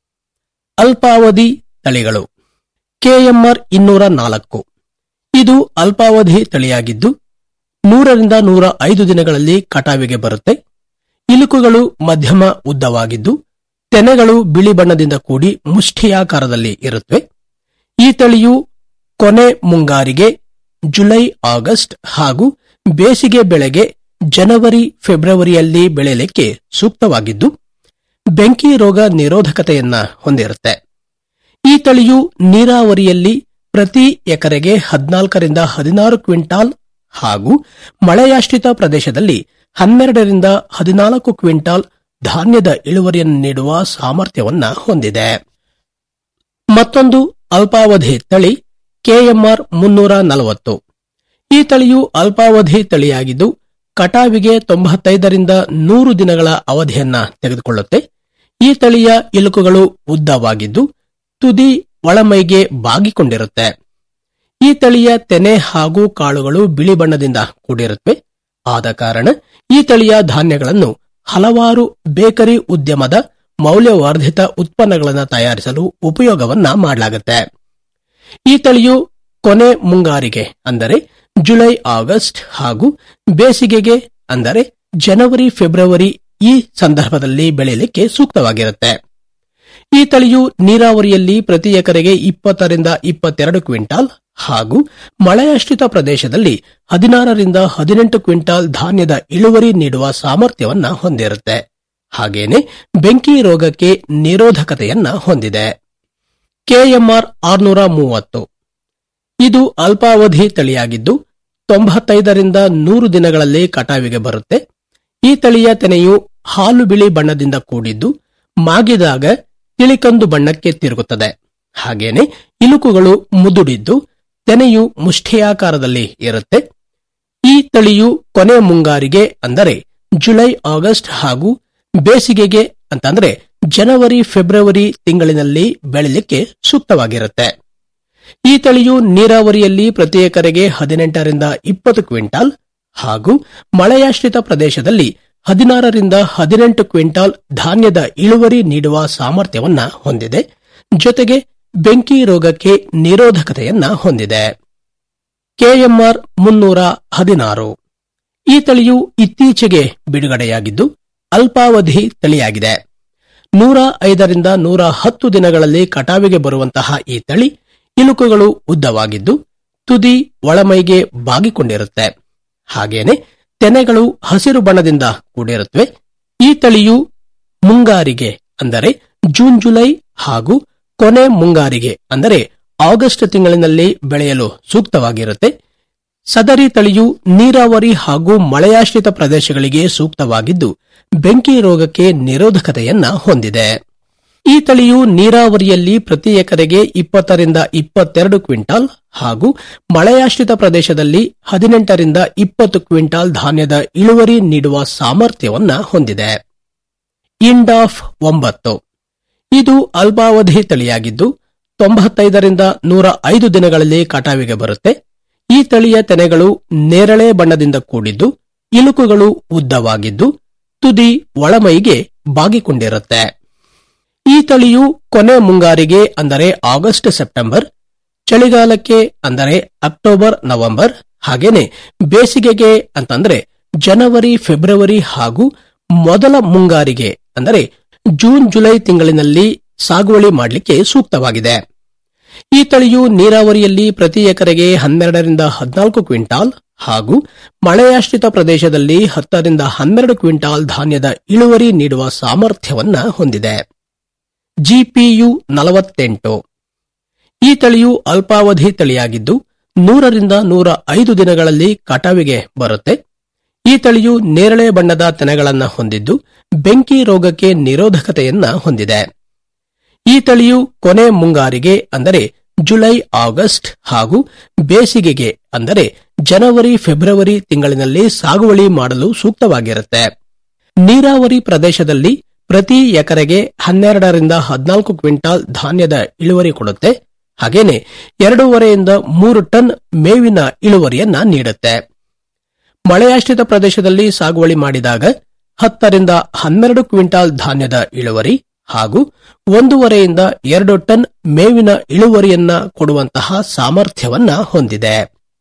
ಅಲ್ಪಾವಧಿ ತಳಿಗಳು ಕೆಎಂಆರ್ ಇನ್ನೂರ ನಾಲ್ಕು ಇದು ಅಲ್ಪಾವಧಿ ತಳಿಯಾಗಿದ್ದು ನೂರರಿಂದ ನೂರ ಐದು ದಿನಗಳಲ್ಲಿ ಕಟಾವಿಗೆ ಬರುತ್ತೆ ಇಲುಕುಗಳು ಮಧ್ಯಮ ಉದ್ದವಾಗಿದ್ದು ತೆನೆಗಳು ಬಿಳಿ ಬಣ್ಣದಿಂದ ಕೂಡಿ ಮುಷ್ಠಿಯಾಕಾರದಲ್ಲಿ ಇರುತ್ತವೆ ಈ ತಳಿಯು ಕೊನೆ ಮುಂಗಾರಿಗೆ ಜುಲೈ ಆಗಸ್ಟ್ ಹಾಗೂ ಬೇಸಿಗೆ ಬೆಳೆಗೆ ಜನವರಿ ಫೆಬ್ರವರಿಯಲ್ಲಿ ಬೆಳೆಯಲಿಕ್ಕೆ ಸೂಕ್ತವಾಗಿದ್ದು ಬೆಂಕಿ ರೋಗ ನಿರೋಧಕತೆಯನ್ನ ಹೊಂದಿರುತ್ತೆ ಈ ತಳಿಯು ನೀರಾವರಿಯಲ್ಲಿ ಪ್ರತಿ ಎಕರೆಗೆ ಹದಿನಾಲ್ಕರಿಂದ ಹದಿನಾರು ಕ್ವಿಂಟಾಲ್ ಹಾಗೂ ಮಳೆಯಾಶ್ರಿತ ಪ್ರದೇಶದಲ್ಲಿ ಹನ್ನೆರಡರಿಂದ ಹದಿನಾಲ್ಕು ಕ್ವಿಂಟಾಲ್ ಧಾನ್ಯದ ಇಳುವರಿಯನ್ನು ನೀಡುವ ಸಾಮರ್ಥ್ಯವನ್ನ ಹೊಂದಿದೆ ಮತ್ತೊಂದು ಅಲ್ಪಾವಧಿ ತಳಿ ಕೆಎಂಆರ್ ಮುನ್ನೂರ ನಲವತ್ತು ಈ ತಳಿಯು ಅಲ್ಪಾವಧಿ ತಳಿಯಾಗಿದ್ದು ಕಟಾವಿಗೆ ತೊಂಬತ್ತೈದರಿಂದ ನೂರು ದಿನಗಳ ಅವಧಿಯನ್ನ ತೆಗೆದುಕೊಳ್ಳುತ್ತೆ ಈ ತಳಿಯ ಇಲುಕುಗಳು ಉದ್ದವಾಗಿದ್ದು ತುದಿ ಒಳಮೈಗೆ ಬಾಗಿಕೊಂಡಿರುತ್ತೆ ಈ ತಳಿಯ ತೆನೆ ಹಾಗೂ ಕಾಳುಗಳು ಬಿಳಿ ಬಣ್ಣದಿಂದ ಕೂಡಿರುತ್ತವೆ ಆದ ಕಾರಣ ಈ ತಳಿಯ ಧಾನ್ಯಗಳನ್ನು ಹಲವಾರು ಬೇಕರಿ ಉದ್ಯಮದ ಮೌಲ್ಯವರ್ಧಿತ ಉತ್ಪನ್ನಗಳನ್ನು ತಯಾರಿಸಲು ಉಪಯೋಗವನ್ನ ಮಾಡಲಾಗುತ್ತೆ ಈ ತಳಿಯು ಕೊನೆ ಮುಂಗಾರಿಗೆ ಅಂದರೆ ಜುಲೈ ಆಗಸ್ಟ್ ಹಾಗೂ ಬೇಸಿಗೆಗೆ ಅಂದರೆ ಜನವರಿ ಫೆಬ್ರವರಿ ಈ ಸಂದರ್ಭದಲ್ಲಿ ಬೆಳೆಯಲಿಕ್ಕೆ ಸೂಕ್ತವಾಗಿರುತ್ತೆ ಈ ತಳಿಯು ನೀರಾವರಿಯಲ್ಲಿ ಪ್ರತಿ ಎಕರೆಗೆ ಇಪ್ಪತ್ತರಿಂದ ಇಪ್ಪತ್ತೆರಡು ಕ್ವಿಂಟಾಲ್ ಹಾಗೂ ಮಳೆಯಾಶ್ರಿತ ಪ್ರದೇಶದಲ್ಲಿ ಹದಿನಾರರಿಂದ ಹದಿನೆಂಟು ಕ್ವಿಂಟಾಲ್ ಧಾನ್ಯದ ಇಳುವರಿ ನೀಡುವ ಸಾಮರ್ಥ್ಯವನ್ನ ಹೊಂದಿರುತ್ತೆ ಹಾಗೇನೆ ಬೆಂಕಿ ರೋಗಕ್ಕೆ ನಿರೋಧಕತೆಯನ್ನ ಹೊಂದಿದೆ ಕೆಎಂಆರ್ ಆರ್ನೂರ ಮೂವತ್ತು ಇದು ಅಲ್ಪಾವಧಿ ತಳಿಯಾಗಿದ್ದು ತೊಂಬತ್ತೈದರಿಂದ ನೂರು ದಿನಗಳಲ್ಲಿ ಕಟಾವಿಗೆ ಬರುತ್ತೆ ಈ ತಳಿಯ ತೆನೆಯು ಹಾಲು ಬಿಳಿ ಬಣ್ಣದಿಂದ ಕೂಡಿದ್ದು ಮಾಗಿದಾಗ ತಿಳಿಕಂದು ಬಣ್ಣಕ್ಕೆ ತಿರುಗುತ್ತದೆ ಹಾಗೇನೆ ಇಲುಕುಗಳು ಮುದುಡಿದ್ದು ತೆನೆಯು ಮುಷ್ಠಿಯಾಕಾರದಲ್ಲಿ ಇರುತ್ತೆ ಈ ತಳಿಯು ಕೊನೆ ಮುಂಗಾರಿಗೆ ಅಂದರೆ ಜುಲೈ ಆಗಸ್ಟ್ ಹಾಗೂ ಬೇಸಿಗೆಗೆ ಅಂತಂದ್ರೆ ಜನವರಿ ಫೆಬ್ರವರಿ ತಿಂಗಳಿನಲ್ಲಿ ಬೆಳೆಯಲಿಕ್ಕೆ ಸೂಕ್ತವಾಗಿರುತ್ತೆ ಈ ತಳಿಯು ನೀರಾವರಿಯಲ್ಲಿ ಪ್ರತಿ ಎಕರೆಗೆ ಹದಿನೆಂಟರಿಂದ ಇಪ್ಪತ್ತು ಕ್ವಿಂಟಾಲ್ ಹಾಗೂ ಮಳೆಯಾಶ್ರಿತ ಪ್ರದೇಶದಲ್ಲಿ ಹದಿನಾರರಿಂದ ಹದಿನೆಂಟು ಕ್ವಿಂಟಾಲ್ ಧಾನ್ಯದ ಇಳುವರಿ ನೀಡುವ ಸಾಮರ್ಥ್ಯವನ್ನ ಹೊಂದಿದೆ ಜೊತೆಗೆ ಬೆಂಕಿ ರೋಗಕ್ಕೆ ನಿರೋಧಕತೆಯನ್ನ ಹೊಂದಿದೆ ಕೆಎಂಆರ್ ಮುನ್ನೂರ ಹದಿನಾರು ಈ ತಳಿಯು ಇತ್ತೀಚೆಗೆ ಬಿಡುಗಡೆಯಾಗಿದ್ದು ಅಲ್ಪಾವಧಿ ತಳಿಯಾಗಿದೆ ನೂರ ಐದರಿಂದ ನೂರ ಹತ್ತು ದಿನಗಳಲ್ಲಿ ಕಟಾವಿಗೆ ಬರುವಂತಹ ಈ ತಳಿ ಇಲುಕುಗಳು ಉದ್ದವಾಗಿದ್ದು ತುದಿ ಒಳಮೈಗೆ ಬಾಗಿಕೊಂಡಿರುತ್ತೆ ಹಾಗೇನೆ ತೆನೆಗಳು ಹಸಿರು ಬಣ್ಣದಿಂದ ಕೂಡಿರುತ್ತವೆ ಈ ತಳಿಯು ಮುಂಗಾರಿಗೆ ಅಂದರೆ ಜೂನ್ ಜುಲೈ ಹಾಗೂ ಕೊನೆ ಮುಂಗಾರಿಗೆ ಅಂದರೆ ಆಗಸ್ಟ್ ತಿಂಗಳಿನಲ್ಲಿ ಬೆಳೆಯಲು ಸೂಕ್ತವಾಗಿರುತ್ತೆ ಸದರಿ ತಳಿಯು ನೀರಾವರಿ ಹಾಗೂ ಮಳೆಯಾಶ್ರಿತ ಪ್ರದೇಶಗಳಿಗೆ ಸೂಕ್ತವಾಗಿದ್ದು ಬೆಂಕಿ ರೋಗಕ್ಕೆ ನಿರೋಧಕತೆಯನ್ನ ಹೊಂದಿದೆ ಈ ತಳಿಯು ನೀರಾವರಿಯಲ್ಲಿ ಪ್ರತಿ ಎಕರೆಗೆ ಇಪ್ಪತ್ತರಿಂದ ಇಪ್ಪತ್ತೆರಡು ಕ್ವಿಂಟಾಲ್ ಹಾಗೂ ಮಳೆಯಾಶ್ರಿತ ಪ್ರದೇಶದಲ್ಲಿ ಹದಿನೆಂಟರಿಂದ ಇಪ್ಪತ್ತು ಕ್ವಿಂಟಾಲ್ ಧಾನ್ಯದ ಇಳುವರಿ ನೀಡುವ ಸಾಮರ್ಥ್ಯವನ್ನ ಹೊಂದಿದೆ ಇಂಡಾಫ್ ಒಂಬತ್ತು ಇದು ಅಲ್ಪಾವಧಿ ತಳಿಯಾಗಿದ್ದು ತೊಂಬತ್ತೈದರಿಂದ ನೂರ ಐದು ದಿನಗಳಲ್ಲಿ ಕಟಾವಿಗೆ ಬರುತ್ತೆ ಈ ತಳಿಯ ತೆನೆಗಳು ನೇರಳೆ ಬಣ್ಣದಿಂದ ಕೂಡಿದ್ದು ಇಲುಕುಗಳು ಉದ್ದವಾಗಿದ್ದು ತುದಿ ಒಳಮೈಗೆ ಬಾಗಿಕೊಂಡಿರುತ್ತೆ ಈ ತಳಿಯು ಕೊನೆ ಮುಂಗಾರಿಗೆ ಅಂದರೆ ಆಗಸ್ಟ್ ಸೆಪ್ಟೆಂಬರ್ ಚಳಿಗಾಲಕ್ಕೆ ಅಂದರೆ ಅಕ್ಟೋಬರ್ ನವೆಂಬರ್ ಹಾಗೇನೆ ಬೇಸಿಗೆಗೆ ಅಂತಂದ್ರೆ ಜನವರಿ ಫೆಬ್ರವರಿ ಹಾಗೂ ಮೊದಲ ಮುಂಗಾರಿಗೆ ಅಂದರೆ ಜೂನ್ ಜುಲೈ ತಿಂಗಳಿನಲ್ಲಿ ಸಾಗುವಳಿ ಮಾಡಲಿಕ್ಕೆ ಸೂಕ್ತವಾಗಿದೆ ಈ ತಳಿಯು ನೀರಾವರಿಯಲ್ಲಿ ಪ್ರತಿ ಎಕರೆಗೆ ಹನ್ನೆರಡರಿಂದ ಹದಿನಾಲ್ಕು ಕ್ವಿಂಟಾಲ್ ಹಾಗೂ ಮಳೆಯಾಶ್ರಿತ ಪ್ರದೇಶದಲ್ಲಿ ಹತ್ತರಿಂದ ಹನ್ನೆರಡು ಕ್ವಿಂಟಾಲ್ ಧಾನ್ಯದ ಇಳುವರಿ ನೀಡುವ ಸಾಮರ್ಥ್ಯವನ್ನ ಹೊಂದಿದೆ ಜಿಪಿಯು ನಲವತ್ತೆಂಟು ಈ ತಳಿಯು ಅಲ್ಪಾವಧಿ ತಳಿಯಾಗಿದ್ದು ನೂರರಿಂದ ನೂರ ಐದು ದಿನಗಳಲ್ಲಿ ಕಟಾವಿಗೆ ಬರುತ್ತೆ ಈ ತಳಿಯು ನೇರಳೆ ಬಣ್ಣದ ತೆನೆಗಳನ್ನ ಹೊಂದಿದ್ದು ಬೆಂಕಿ ರೋಗಕ್ಕೆ ನಿರೋಧಕತೆಯನ್ನ ಹೊಂದಿದೆ ಈ ತಳಿಯು ಕೊನೆ ಮುಂಗಾರಿಗೆ ಅಂದರೆ ಜುಲೈ ಆಗಸ್ಟ್ ಹಾಗೂ ಬೇಸಿಗೆಗೆ ಅಂದರೆ ಜನವರಿ ಫೆಬ್ರವರಿ ತಿಂಗಳಿನಲ್ಲಿ ಸಾಗುವಳಿ ಮಾಡಲು ಸೂಕ್ತವಾಗಿರುತ್ತೆ ನೀರಾವರಿ ಪ್ರದೇಶದಲ್ಲಿ ಪ್ರತಿ ಎಕರೆಗೆ ಹನ್ನೆರಡರಿಂದ ಹದಿನಾಲ್ಕು ಕ್ವಿಂಟಾಲ್ ಧಾನ್ಯದ ಇಳುವರಿ ಕೊಡುತ್ತೆ ಹಾಗೇನೆ ಎರಡೂವರೆಯಿಂದ ಮೂರು ಟನ್ ಮೇವಿನ ಇಳುವರಿಯನ್ನ ನೀಡುತ್ತೆ ಮಳೆಯಾಶ್ರಿತ ಪ್ರದೇಶದಲ್ಲಿ ಸಾಗುವಳಿ ಮಾಡಿದಾಗ ಹತ್ತರಿಂದ ಹನ್ನೆರಡು ಕ್ವಿಂಟಾಲ್ ಧಾನ್ಯದ ಇಳುವರಿ ಹಾಗೂ ಒಂದೂವರೆಯಿಂದ ಎರಡು ಟನ್ ಮೇವಿನ ಇಳುವರಿಯನ್ನ ಕೊಡುವಂತಹ ಸಾಮರ್ಥ್ಯವನ್ನ ಹೊಂದಿದೆ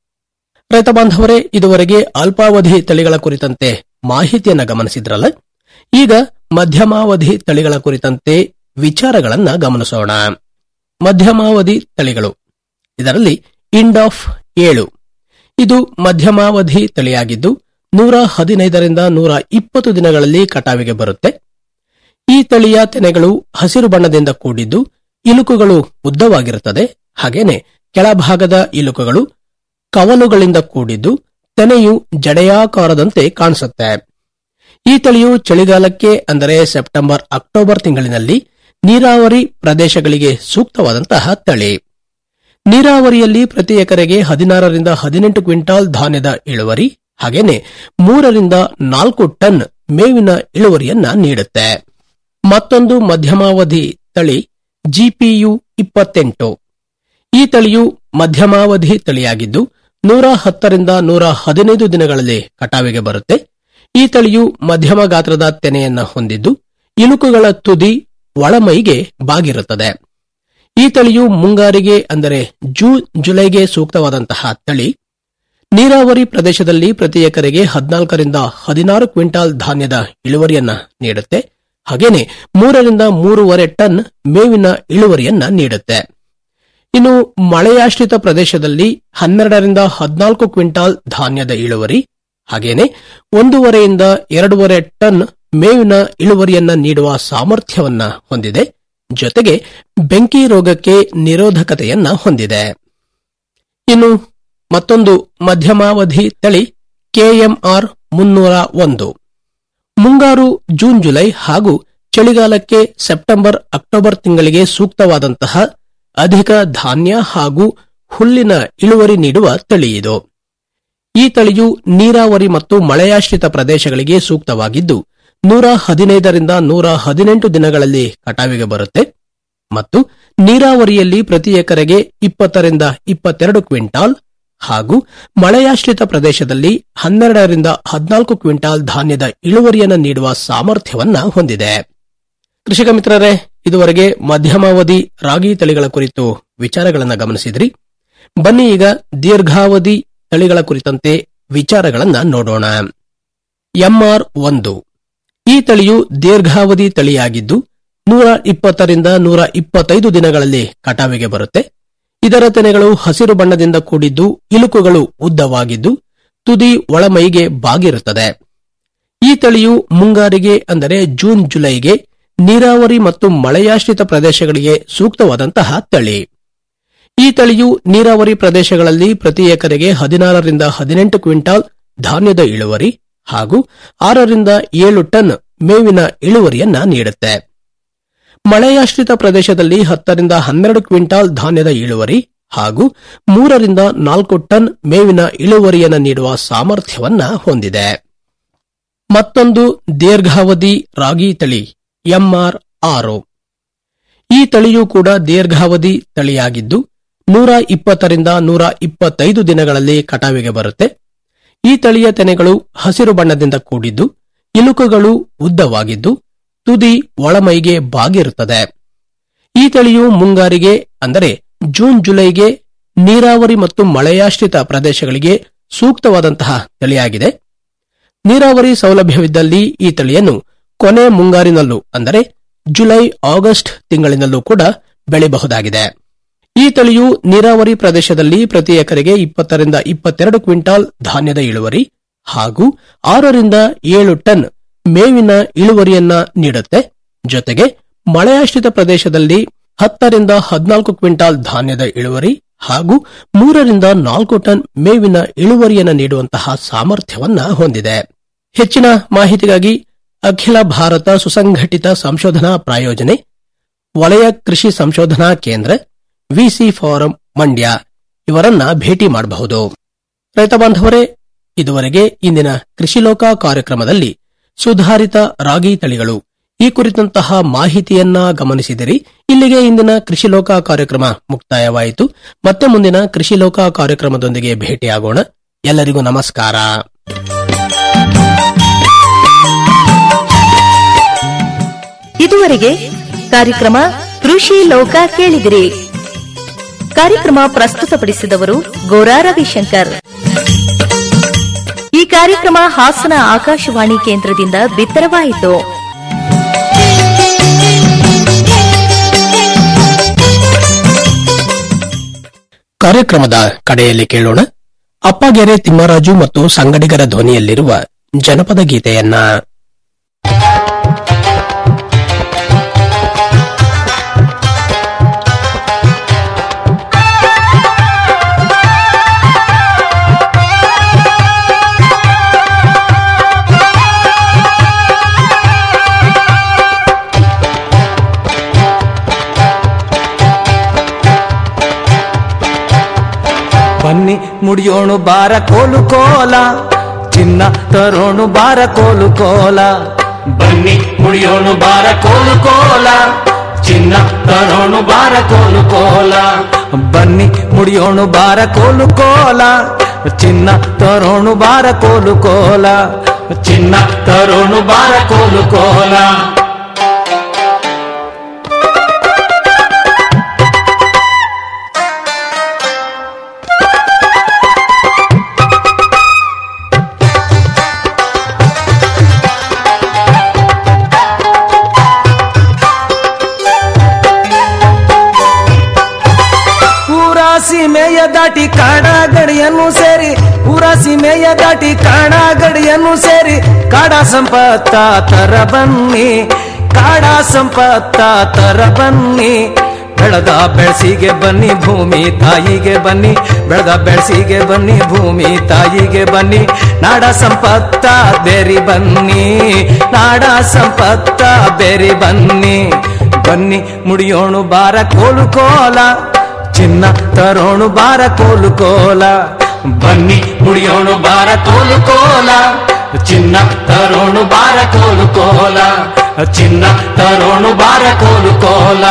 ರೈತ ಬಾಂಧವರೇ ಇದುವರೆಗೆ ಅಲ್ಪಾವಧಿ ತಳಿಗಳ ಕುರಿತಂತೆ ಮಾಹಿತಿಯನ್ನ ಗಮನಿಸಿದ್ರಲ್ಲ ಈಗ ಮಧ್ಯಮಾವಧಿ ತಳಿಗಳ ಕುರಿತಂತೆ ವಿಚಾರಗಳನ್ನ ಗಮನಿಸೋಣ ಮಧ್ಯಮಾವಧಿ ತಳಿಗಳು ಇದರಲ್ಲಿ ಇಂಡಾಫ್ ಏಳು ಇದು ಮಧ್ಯಮಾವಧಿ ತಳಿಯಾಗಿದ್ದು ನೂರ ಹದಿನೈದರಿಂದ ನೂರ ಇಪ್ಪತ್ತು ದಿನಗಳಲ್ಲಿ ಕಟಾವಿಗೆ ಬರುತ್ತೆ ಈ ತಳಿಯ ತೆನೆಗಳು ಹಸಿರು ಬಣ್ಣದಿಂದ ಕೂಡಿದ್ದು ಇಲುಕುಗಳು ಉದ್ದವಾಗಿರುತ್ತದೆ ಹಾಗೇನೆ ಕೆಳಭಾಗದ ಇಲುಕುಗಳು ಕವಲುಗಳಿಂದ ಕೂಡಿದ್ದು ತೆನೆಯು ಜಡೆಯಾಕಾರದಂತೆ ಕಾಣಿಸುತ್ತೆ ಈ ತಳಿಯು ಚಳಿಗಾಲಕ್ಕೆ ಅಂದರೆ ಸೆಪ್ಟೆಂಬರ್ ಅಕ್ಟೋಬರ್ ತಿಂಗಳಿನಲ್ಲಿ ನೀರಾವರಿ ಪ್ರದೇಶಗಳಿಗೆ ಸೂಕ್ತವಾದಂತಹ ತಳಿ ನೀರಾವರಿಯಲ್ಲಿ ಪ್ರತಿ ಎಕರೆಗೆ ಹದಿನಾರರಿಂದ ಹದಿನೆಂಟು ಕ್ವಿಂಟಾಲ್ ಧಾನ್ಯದ ಇಳುವರಿ ಹಾಗೇನೆ ಮೂರರಿಂದ ನಾಲ್ಕು ಟನ್ ಮೇವಿನ ಇಳುವರಿಯನ್ನ ನೀಡುತ್ತೆ ಮತ್ತೊಂದು ಮಧ್ಯಮಾವಧಿ ತಳಿ ಜಿಪಿಯು ಇಪ್ಪತ್ತೆಂಟು ಈ ತಳಿಯು ಮಧ್ಯಮಾವಧಿ ತಳಿಯಾಗಿದ್ದು ನೂರ ಹತ್ತರಿಂದ ನೂರ ಹದಿನೈದು ದಿನಗಳಲ್ಲಿ ಕಟಾವಿಗೆ ಬರುತ್ತೆ ಈ ತಳಿಯು ಮಧ್ಯಮ ಗಾತ್ರದ ತೆನೆಯನ್ನ ಹೊಂದಿದ್ದು ಇಣುಕುಗಳ ತುದಿ ಒಳಮೈಗೆ ಬಾಗಿರುತ್ತದೆ ಈ ತಳಿಯು ಮುಂಗಾರಿಗೆ ಅಂದರೆ ಜೂನ್ ಜುಲೈಗೆ ಸೂಕ್ತವಾದಂತಹ ತಳಿ ನೀರಾವರಿ ಪ್ರದೇಶದಲ್ಲಿ ಪ್ರತಿ ಎಕರೆಗೆ ಹದಿನಾಲ್ಕರಿಂದ ಹದಿನಾರು ಕ್ವಿಂಟಾಲ್ ಧಾನ್ಯದ ಇಳುವರಿಯನ್ನ ನೀಡುತ್ತೆ ಹಾಗೇನೆ ಮೂರರಿಂದ ಮೂರುವರೆ ಟನ್ ಮೇವಿನ ಇಳುವರಿಯನ್ನ ನೀಡುತ್ತೆ ಇನ್ನು ಮಳೆಯಾಶ್ರಿತ ಪ್ರದೇಶದಲ್ಲಿ ಹನ್ನೆರಡರಿಂದ ಹದಿನಾಲ್ಕು ಕ್ವಿಂಟಾಲ್ ಧಾನ್ಯದ ಇಳುವರಿ ಹಾಗೇನೆ ಒಂದೂವರೆಯಿಂದ ಎರಡೂವರೆ ಟನ್ ಮೇವಿನ ಇಳುವರಿಯನ್ನ ನೀಡುವ ಸಾಮರ್ಥ್ಯವನ್ನ ಹೊಂದಿದೆ ಜೊತೆಗೆ ಬೆಂಕಿ ರೋಗಕ್ಕೆ ನಿರೋಧಕತೆಯನ್ನ ಹೊಂದಿದೆ ಇನ್ನು ಮತ್ತೊಂದು ಮಧ್ಯಮಾವಧಿ ತಳಿ ಕೆಎಂಆರ್ ಮುನ್ನೂರ ಒಂದು ಮುಂಗಾರು ಜೂನ್ ಜುಲೈ ಹಾಗೂ ಚಳಿಗಾಲಕ್ಕೆ ಸೆಪ್ಟೆಂಬರ್ ಅಕ್ಟೋಬರ್ ತಿಂಗಳಿಗೆ ಸೂಕ್ತವಾದಂತಹ ಅಧಿಕ ಧಾನ್ಯ ಹಾಗೂ ಹುಲ್ಲಿನ ಇಳುವರಿ ನೀಡುವ ತಳಿ ಇದು ಈ ತಳಿಯು ನೀರಾವರಿ ಮತ್ತು ಮಳೆಯಾಶ್ರಿತ ಪ್ರದೇಶಗಳಿಗೆ ಸೂಕ್ತವಾಗಿದ್ದು ನೂರ ಹದಿನೈದರಿಂದ ನೂರ ಹದಿನೆಂಟು ದಿನಗಳಲ್ಲಿ ಕಟಾವಿಗೆ ಬರುತ್ತೆ ಮತ್ತು ನೀರಾವರಿಯಲ್ಲಿ ಪ್ರತಿ ಎಕರೆಗೆ ಇಪ್ಪತ್ತರಿಂದ ಇಪ್ಪತ್ತೆರಡು ಕ್ವಿಂಟಾಲ್ ಹಾಗೂ ಮಳೆಯಾಶ್ರಿತ ಪ್ರದೇಶದಲ್ಲಿ ಹನ್ನೆರಡರಿಂದ ಹದಿನಾಲ್ಕು ಕ್ವಿಂಟಾಲ್ ಧಾನ್ಯದ ಇಳುವರಿಯನ್ನು ನೀಡುವ ಸಾಮರ್ಥ್ಯವನ್ನ ಹೊಂದಿದೆ ಕೃಷಿಕ ಮಿತ್ರರೇ ಇದುವರೆಗೆ ಮಧ್ಯಮಾವಧಿ ರಾಗಿ ತಳಿಗಳ ಕುರಿತು ವಿಚಾರಗಳನ್ನು ಗಮನಿಸಿದ್ರಿ ಬನ್ನಿ ಈಗ ದೀರ್ಘಾವಧಿ ತಳಿಗಳ ಕುರಿತಂತೆ ವಿಚಾರಗಳನ್ನ ನೋಡೋಣ ಎಂಆರ್ ಒಂದು ಈ ತಳಿಯು ದೀರ್ಘಾವಧಿ ತಳಿಯಾಗಿದ್ದು ನೂರ ಇಪ್ಪತ್ತರಿಂದ ನೂರ ಇಪ್ಪತ್ತೈದು ದಿನಗಳಲ್ಲಿ ಕಟಾವಿಗೆ ಬರುತ್ತೆ ಇದರ ತೆನೆಗಳು ಹಸಿರು ಬಣ್ಣದಿಂದ ಕೂಡಿದ್ದು ಇಲುಕುಗಳು ಉದ್ದವಾಗಿದ್ದು ತುದಿ ಒಳಮೈಗೆ ಬಾಗಿರುತ್ತದೆ ಈ ತಳಿಯು ಮುಂಗಾರಿಗೆ ಅಂದರೆ ಜೂನ್ ಜುಲೈಗೆ ನೀರಾವರಿ ಮತ್ತು ಮಳೆಯಾಶ್ರಿತ ಪ್ರದೇಶಗಳಿಗೆ ಸೂಕ್ತವಾದಂತಹ ತಳಿ ಈ ತಳಿಯು ನೀರಾವರಿ ಪ್ರದೇಶಗಳಲ್ಲಿ ಪ್ರತಿ ಎಕರೆಗೆ ಹದಿನಾರರಿಂದ ಹದಿನೆಂಟು ಕ್ವಿಂಟಾಲ್ ಧಾನ್ಯದ ಇಳುವರಿ ಹಾಗೂ ಆರರಿಂದ ಏಳು ಟನ್ ಮೇವಿನ ಇಳುವರಿಯನ್ನ ನೀಡುತ್ತೆ ಮಳೆಯಾಶ್ರಿತ ಪ್ರದೇಶದಲ್ಲಿ ಹತ್ತರಿಂದ ಹನ್ನೆರಡು ಕ್ವಿಂಟಾಲ್ ಧಾನ್ಯದ ಇಳುವರಿ ಹಾಗೂ ಮೂರರಿಂದ ನಾಲ್ಕು ಟನ್ ಮೇವಿನ ಇಳುವರಿಯನ್ನು ನೀಡುವ ಸಾಮರ್ಥ್ಯವನ್ನ ಹೊಂದಿದೆ ಮತ್ತೊಂದು ದೀರ್ಘಾವಧಿ ರಾಗಿ ತಳಿ ಎಂಆರ್ ಆರು ಈ ತಳಿಯೂ ಕೂಡ ದೀರ್ಘಾವಧಿ ತಳಿಯಾಗಿದ್ದು ನೂರ ಇಪ್ಪತ್ತರಿಂದ ನೂರ ಇಪ್ಪತ್ತೈದು ದಿನಗಳಲ್ಲಿ ಕಟಾವಿಗೆ ಬರುತ್ತೆ ಈ ತಳಿಯ ತೆನೆಗಳು ಹಸಿರು ಬಣ್ಣದಿಂದ ಕೂಡಿದ್ದು ಇಲುಕುಗಳು ಉದ್ದವಾಗಿದ್ದು ತುದಿ ಒಳಮೈಗೆ ಬಾಗಿರುತ್ತದೆ ಈ ತಳಿಯು ಮುಂಗಾರಿಗೆ ಅಂದರೆ ಜೂನ್ ಜುಲೈಗೆ ನೀರಾವರಿ ಮತ್ತು ಮಳೆಯಾಶ್ರಿತ ಪ್ರದೇಶಗಳಿಗೆ ಸೂಕ್ತವಾದಂತಹ ತಳಿಯಾಗಿದೆ ನೀರಾವರಿ ಸೌಲಭ್ಯವಿದ್ದಲ್ಲಿ ಈ ತಳಿಯನ್ನು ಕೊನೆ ಮುಂಗಾರಿನಲ್ಲೂ ಅಂದರೆ ಜುಲೈ ಆಗಸ್ಟ್ ತಿಂಗಳಿನಲ್ಲೂ ಕೂಡ ಬೆಳೆಯಬಹುದಾಗಿದೆ ಈ ತಳಿಯು ನೀರಾವರಿ ಪ್ರದೇಶದಲ್ಲಿ ಪ್ರತಿ ಎಕರೆಗೆ ಇಪ್ಪತ್ತರಿಂದ ಇಪ್ಪತ್ತೆರಡು ಕ್ವಿಂಟಾಲ್ ಧಾನ್ಯದ ಇಳುವರಿ ಹಾಗೂ ಆರರಿಂದ ಏಳು ಟನ್ ಮೇವಿನ ಇಳುವರಿಯನ್ನ ನೀಡುತ್ತೆ ಜೊತೆಗೆ ಮಳೆಯಾಶ್ರಿತ ಪ್ರದೇಶದಲ್ಲಿ ಹತ್ತರಿಂದ ಹದಿನಾಲ್ಕು ಕ್ವಿಂಟಾಲ್ ಧಾನ್ಯದ ಇಳುವರಿ ಹಾಗೂ ಮೂರರಿಂದ ನಾಲ್ಕು ಟನ್ ಮೇವಿನ ಇಳುವರಿಯನ್ನು ನೀಡುವಂತಹ ಸಾಮರ್ಥ್ಯವನ್ನ ಹೊಂದಿದೆ ಹೆಚ್ಚಿನ ಮಾಹಿತಿಗಾಗಿ ಅಖಿಲ ಭಾರತ ಸುಸಂಘಟಿತ ಸಂಶೋಧನಾ ಪ್ರಾಯೋಜನೆ ವಲಯ ಕೃಷಿ ಸಂಶೋಧನಾ ಕೇಂದ್ರ ವಿಸಿ ಫಾರಂ ಮಂಡ್ಯ ಇವರನ್ನ ಭೇಟಿ ಮಾಡಬಹುದು ರೈತ ಬಾಂಧವರೇ ಇದುವರೆಗೆ ಇಂದಿನ ಕೃಷಿಲೋಕ ಕಾರ್ಯಕ್ರಮದಲ್ಲಿ ಸುಧಾರಿತ ರಾಗಿ ತಳಿಗಳು ಈ ಕುರಿತಂತಹ ಮಾಹಿತಿಯನ್ನ ಗಮನಿಸಿದಿರಿ ಇಲ್ಲಿಗೆ ಇಂದಿನ ಕೃಷಿಲೋಕ ಕಾರ್ಯಕ್ರಮ ಮುಕ್ತಾಯವಾಯಿತು ಮತ್ತೆ ಮುಂದಿನ ಕೃಷಿಲೋಕ ಕಾರ್ಯಕ್ರಮದೊಂದಿಗೆ ಭೇಟಿಯಾಗೋಣ ಎಲ್ಲರಿಗೂ ನಮಸ್ಕಾರ ಇದುವರೆಗೆ ಕಾರ್ಯಕ್ರಮ ಕೃಷಿ ಲೋಕ ಕೇಳಿದಿರಿ ಕಾರ್ಯಕ್ರಮ ಪ್ರಸ್ತುತಪಡಿಸಿದವರು ಗೋರಾ ರವಿಶಂಕರ್ ಈ ಕಾರ್ಯಕ್ರಮ ಹಾಸನ ಆಕಾಶವಾಣಿ ಕೇಂದ್ರದಿಂದ ಬಿತ್ತರವಾಯಿತು ಕಾರ್ಯಕ್ರಮದ ಕಡೆಯಲ್ಲಿ ಕೇಳೋಣ ಅಪ್ಪಗೆರೆ ತಿಮ್ಮರಾಜು ಮತ್ತು ಸಂಗಡಿಗರ ಧ್ವನಿಯಲ್ಲಿರುವ ಜನಪದ ಗೀತೆಯನ್ನ ಬನ್ನಿ ಮುಡಿಯೋಣು ಬಾರ ಕೋಲು ಕೋಲ ಚಿನ್ನ ತರೋಣು ಬಾರ ಕೋಲು ಕೋಲ ಬನ್ನಿ ಮುಡಿಯೋಣು ಬಾರ ಕೋಲು ಕೋಲ ಚಿನ್ನ ತರೋಣು ಬಾರ ಕೋಲು ಕೋಲ ಬನ್ನಿ ಮುಡಿಯೋಣು ಬಾರ ಕೋಲು ಕೋಲ ಚಿನ್ನ ತರೋಣು ಬಾರ ಕೋಲು ಕೋಲ ಚಿನ್ನ ತರೋಣು ಬಾರ ಕೋಲು ಕೋಲ ಊರ ಸೀಮೆಯ ದಾಟಿ ಕಾಡ ಗಡಿಯನ್ನು ಸೇರಿ ಊರ ಸೀಮೆಯ ದಾಟಿ ಕಾಡ ಗಡಿಯನ್ನು ಸೇರಿ ಕಾಡ ಸಂಪತ್ತ ತರ ಬನ್ನಿ ಕಾಡ ಸಂಪತ್ತ ತರ ಬನ್ನಿ ಬೆಳೆದ ಬೆಳಸಿಗೆ ಬನ್ನಿ ಭೂಮಿ ತಾಯಿಗೆ ಬನ್ನಿ ಬೆಳೆದ ಬೆಳಸಿಗೆ ಬನ್ನಿ ಭೂಮಿ ತಾಯಿಗೆ ಬನ್ನಿ ನಾಡ ಸಂಪತ್ತ ಬೇರಿ ಬನ್ನಿ ನಾಡ ಸಂಪತ್ತ ಬೇರಿ ಬನ್ನಿ ಬನ್ನಿ ಮುಡಿಯೋಣು ಬಾರ ಕೋಲು ಕೋಲ ಚಿನ್ನ ತರೋಣು ಬಾರ ಕೋಲು ಕೋಲ ಬನ್ನಿ ಮುಡಿಯೋಣು ಬಾರ ಕೋಲು ಕೋಲ ಚಿನ್ನ ತರೋಣು ಬಾರ ಕೋಲು ಕೋಲ ಚಿನ್ನ ತರೋಣು ಬಾರ ಕೋಲು ಕೋಲ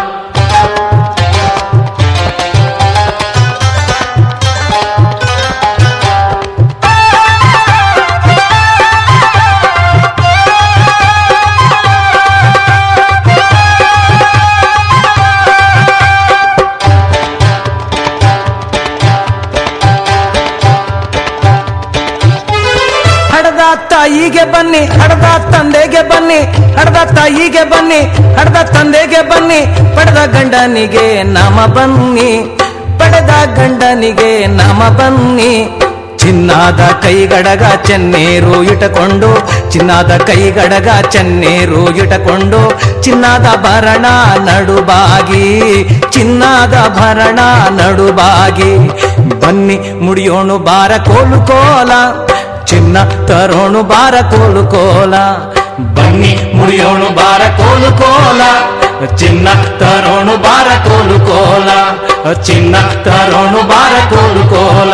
ಹಡದ ತಾಯಿಗೆ ಬನ್ನಿ ಹಡದ ತಂದೆಗೆ ಬನ್ನಿ ಹಡದ ತಾಯಿಗೆ ಬನ್ನಿ ಹಡದ ತಂದೆಗೆ ಬನ್ನಿ ಪಡೆದ ಗಂಡನಿಗೆ ನಾಮ ಬನ್ನಿ ಪಡೆದ ಗಂಡನಿಗೆ ನಾಮ ಬನ್ನಿ ಚಿನ್ನಾದ ಕೈಗಡಗ ಚೆನ್ನೀರು ಇಟ್ಟಕೊಂಡು ಚಿನ್ನಾದ ಕೈಗಡಗ ಚೆನ್ನೀರು ಇಟ್ಟಕೊಂಡು ಚಿನ್ನದ ಭರಣ ನಡುಬಾಗಿ ಚಿನ್ನದ ಭರಣ ನಡುಬಾಗಿ ಬನ್ನಿ ಮುಡಿಯೋಣು ಬಾರ ಕೋಲು ಕೋಲ ಚಿನ್ನ ತರೋಣು ಬಾರ ಕೋಲು ಕೋಲ ಬನ್ನಿ ಮುಡಿಯೋಣು ಬಾರ ಕೋಲು ಕೋಲ ಚಿನ್ನ ತರೋಣು ಬಾರ ಕೋಲು ಕೋಲ ಚಿನ್ನ ತರೋಣು ಬಾರ ಕೋಲು ಕೋಲ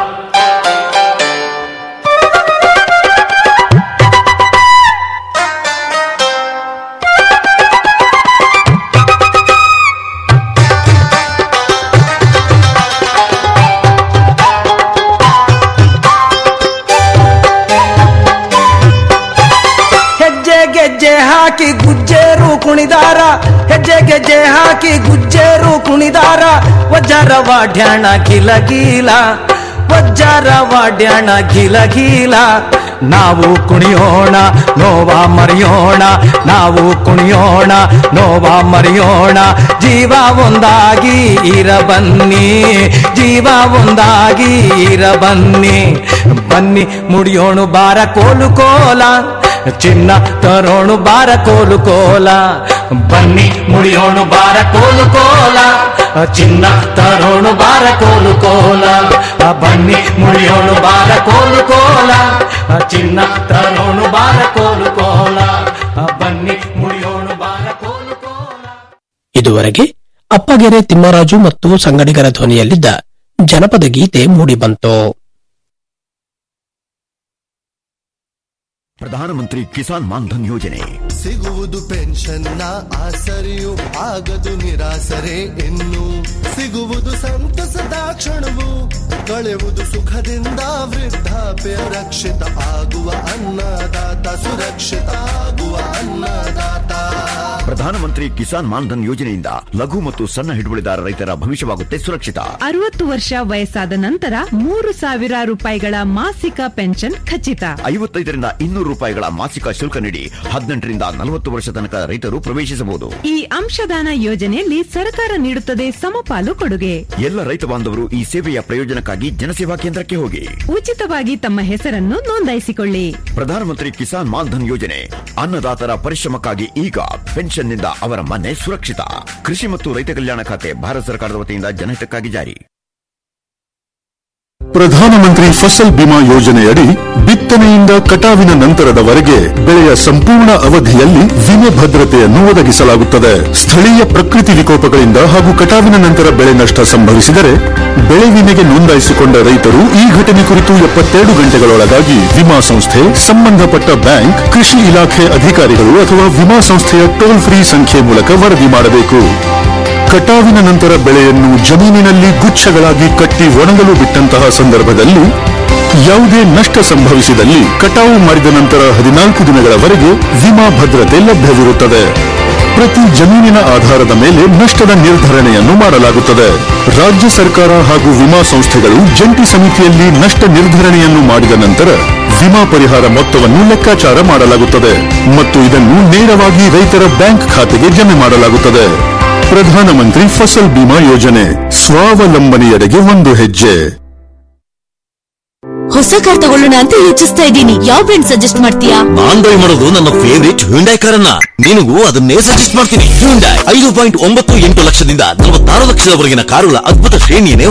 ಹೆಜ್ಜೆ ಗೆಜ್ಜೆ ಹಾಕಿ ಗುಜ್ಜೇರು ಕುಣಿದಾರ ಹೆಜ್ಜೆ ಗೆಜ್ಜೆ ಹಾಕಿ ಗುಜ್ಜೇರು ಕುಣಿದಾರ ವಜ್ಜರ ವಾಡ್ಯಾಣ ಗಿಲ ಗೀಲ ವಜ್ಜರ ವಾಡ್ಯಾಣ ಗಿಲ ಗೀಲ ನಾವು ಕುಣಿಯೋಣ ನೋವ ಮರೆಯೋಣ ನಾವು ಕುಣಿಯೋಣ ನೋವ ಮರೆಯೋಣ ಜೀವ ಒಂದಾಗಿ ಇರ ಬನ್ನಿ ಜೀವ ಒಂದಾಗಿ ಇರ ಬನ್ನಿ ಬನ್ನಿ ಮುಡಿಯೋಣು ಬಾರ ಕೋಲು ಕೋಲ ಚಿನ್ನ ತರೋಣು ಬಾರ ಕೋಲು ಕೋಲ ಬನ್ನಿ ಮುಡಿಯೋಣು ಬಾರ ಕೋಲು ಕೋಲ ಚಿನ್ನ ತರೋಣು ಬಾರ ಕೋಲು ಕೋಲ ಬನ್ನಿ ಮುಡಿಯೋಣು ಬಾರ ಕೋಲು ಕೋಲ ಚಿನ್ನ ತರೋಣು ಬಾರ ಕೋಲು ಕೋಲ ಬನ್ನಿ ಮುಡಿಯೋಣು ಬಾರ ಕೋಲು ಕೋಲ ಇದುವರೆಗೆ ಅಪ್ಪಗೆರೆ ತಿಮ್ಮರಾಜು ಮತ್ತು ಸಂಗಡಿಗರ ಧ್ವನಿಯಲ್ಲಿದ್ದ ಜನಪದ ಗೀತೆ ಮೂಡಿಬಂತು ಪ್ರಧಾನಮಂತ್ರಿ ಕಿಸಾನ್ ಮಾನ್ಧನ್ ಯೋಜನೆ ಸಿಗುವುದು ಪೆನ್ಷನ್ನ ಆಸರೆಯು ಆಗದು ನಿರಾಸರೆ ಇನ್ನು ಸಿಗುವುದು ಸಂತಸದ ಕ್ಷಣವು ಕಳೆಯುವುದು ಸುಖದಿಂದ ವೃದ್ಧಾಪ್ಯ ರಕ್ಷಿತ ಆಗುವ ಅನ್ನದಾತ ಸುರಕ್ಷಿತ ಆಗುವ ಅನ್ನದಾತ ಪ್ರಧಾನಮಂತ್ರಿ ಕಿಸಾನ್ ಮಾನ್ಧನ್ ಯೋಜನೆಯಿಂದ ಲಘು ಮತ್ತು ಸಣ್ಣ ಹಿಡುವಳಿದಾರ ರೈತರ ಭವಿಷ್ಯವಾಗುತ್ತೆ ಸುರಕ್ಷಿತ ಅರವತ್ತು ವರ್ಷ ವಯಸ್ಸಾದ ನಂತರ ಮೂರು ಸಾವಿರ ರೂಪಾಯಿಗಳ ಮಾಸಿಕ ಪೆನ್ಷನ್ ಖಚಿತ ಐವತ್ತೈದರಿಂದ ಇನ್ನೂರು ರೂಪಾಯಿಗಳ ಮಾಸಿಕ ಶುಲ್ಕ ನೀಡಿ ಹದಿನೆಂಟರಿಂದ ನಲವತ್ತು ವರ್ಷ ತನಕ ರೈತರು ಪ್ರವೇಶಿಸಬಹುದು ಈ ಅಂಶದಾನ ಯೋಜನೆಯಲ್ಲಿ ಸರ್ಕಾರ ನೀಡುತ್ತದೆ ಸಮಪಾಲು ಕೊಡುಗೆ ಎಲ್ಲ ರೈತ ಬಾಂಧವರು ಈ ಸೇವೆಯ ಪ್ರಯೋಜನಕ್ಕಾಗಿ ಜನಸೇವಾ ಕೇಂದ್ರಕ್ಕೆ ಹೋಗಿ ಉಚಿತವಾಗಿ ತಮ್ಮ ಹೆಸರನ್ನು ನೋಂದಾಯಿಸಿಕೊಳ್ಳಿ ಪ್ರಧಾನಮಂತ್ರಿ ಕಿಸಾನ್ ಮಾನ್ಧನ್ ಯೋಜನೆ ಅನ್ನದಾತರ ಪರಿಶ್ರಮಕ್ಕಾಗಿ ಈಗ ಪೆನ್ಷನ್ನಿಂದ ಅವರ ಮನೆ ಸುರಕ್ಷಿತ ಕೃಷಿ ಮತ್ತು ರೈತ ಕಲ್ಯಾಣ ಖಾತೆ ಭಾರತ ಸರ್ಕಾರದ ವತಿಯಿಂದ ಜನಹಿತಕ್ಕಾಗಿ ಜಾರಿ ಪ್ರಧಾನಮಂತ್ರಿ ಫಸಲ್ ಬಿಮಾ ಯೋಜನೆಯಡಿ ಬಿತ್ತನೆಯಿಂದ ಕಟಾವಿನ ನಂತರದವರೆಗೆ ಬೆಳೆಯ ಸಂಪೂರ್ಣ ಅವಧಿಯಲ್ಲಿ ವಿಮೆ ಭದ್ರತೆಯನ್ನು ಒದಗಿಸಲಾಗುತ್ತದೆ ಸ್ಥಳೀಯ ಪ್ರಕೃತಿ ವಿಕೋಪಗಳಿಂದ ಹಾಗೂ ಕಟಾವಿನ ನಂತರ ಬೆಳೆ ನಷ್ಟ ಸಂಭವಿಸಿದರೆ ಬೆಳೆ ವಿಮೆಗೆ ನೋಂದಾಯಿಸಿಕೊಂಡ ರೈತರು ಈ ಘಟನೆ ಕುರಿತು ಎಪ್ಪತ್ತೆರಡು ಗಂಟೆಗಳೊಳಗಾಗಿ ವಿಮಾ ಸಂಸ್ಥೆ ಸಂಬಂಧಪಟ್ಟ ಬ್ಯಾಂಕ್ ಕೃಷಿ ಇಲಾಖೆ ಅಧಿಕಾರಿಗಳು ಅಥವಾ ವಿಮಾ ಸಂಸ್ಥೆಯ ಟೋಲ್ ಫ್ರೀ ಸಂಖ್ಯೆ ಮೂಲಕ ವರದಿ ಮಾಡಬೇಕು ಕಟಾವಿನ ನಂತರ ಬೆಳೆಯನ್ನು ಜಮೀನಿನಲ್ಲಿ ಗುಚ್ಛಗಳಾಗಿ ಕಟ್ಟಿ ಒಣಗಲು ಬಿಟ್ಟಂತಹ ಸಂದರ್ಭದಲ್ಲಿ ಯಾವುದೇ ನಷ್ಟ ಸಂಭವಿಸಿದಲ್ಲಿ ಕಟಾವು ಮಾಡಿದ ನಂತರ ಹದಿನಾಲ್ಕು ದಿನಗಳವರೆಗೆ ವಿಮಾ ಭದ್ರತೆ ಲಭ್ಯವಿರುತ್ತದೆ ಪ್ರತಿ ಜಮೀನಿನ ಆಧಾರದ ಮೇಲೆ ನಷ್ಟದ ನಿರ್ಧರಣೆಯನ್ನು ಮಾಡಲಾಗುತ್ತದೆ ರಾಜ್ಯ ಸರ್ಕಾರ ಹಾಗೂ ವಿಮಾ ಸಂಸ್ಥೆಗಳು ಜಂಟಿ ಸಮಿತಿಯಲ್ಲಿ ನಷ್ಟ ನಿರ್ಧರಣೆಯನ್ನು ಮಾಡಿದ ನಂತರ ವಿಮಾ ಪರಿಹಾರ ಮೊತ್ತವನ್ನು ಲೆಕ್ಕಾಚಾರ ಮಾಡಲಾಗುತ್ತದೆ ಮತ್ತು ಇದನ್ನು ನೇರವಾಗಿ ರೈತರ ಬ್ಯಾಂಕ್ ಖಾತೆಗೆ ಜಮೆ ಮಾಡಲಾಗುತ್ತದೆ ಪ್ರಧಾನಮಂತ್ರಿ ಫಸಲ್ ಬಿಮಾ ಯೋಜನೆ ಸ್ವಾವಲಂಬನೆಯೆಡೆಗೆ ಒಂದು ಹೆಜ್ಜೆ ಹೊಸ ಕಾರ್ ತಗೊಳ್ಳೋಣ ಅಂತ ಯೋಚಿಸ್ತಾ ಇದ್ದೀನಿ ಯಾವ ಬ್ರ್ಯಾಂಡ್ ಸಜೆಸ್ಟ್ ಮಾಡ್ತೀಯಾ ನಾನ್ ಬೈ ಮಾಡೋದು ನನ್ನ ಫೇವರಿಟ್ ಹ್ಯುಂಡೈ ಕಾರನ್ನ ನಿನಗೂ ಅದನ್ನೇ ಸಜೆಸ್ಟ್ ಮಾಡ್ತೀನಿ ಹ್ಯುಂಡೈ ಐದು ಪಾಯಿಂಟ್ ಒಂಬತ್ತು ಎಂಟು ಲಕ್ಷದಿಂದ ನಲವತ್ತಾರು ಲಕ್ಷದವರೆಗಿನ ಕಾರುಗಳ ಅದ್ಭುತ ಶ್ರೇಣಿಯನ್ನೇ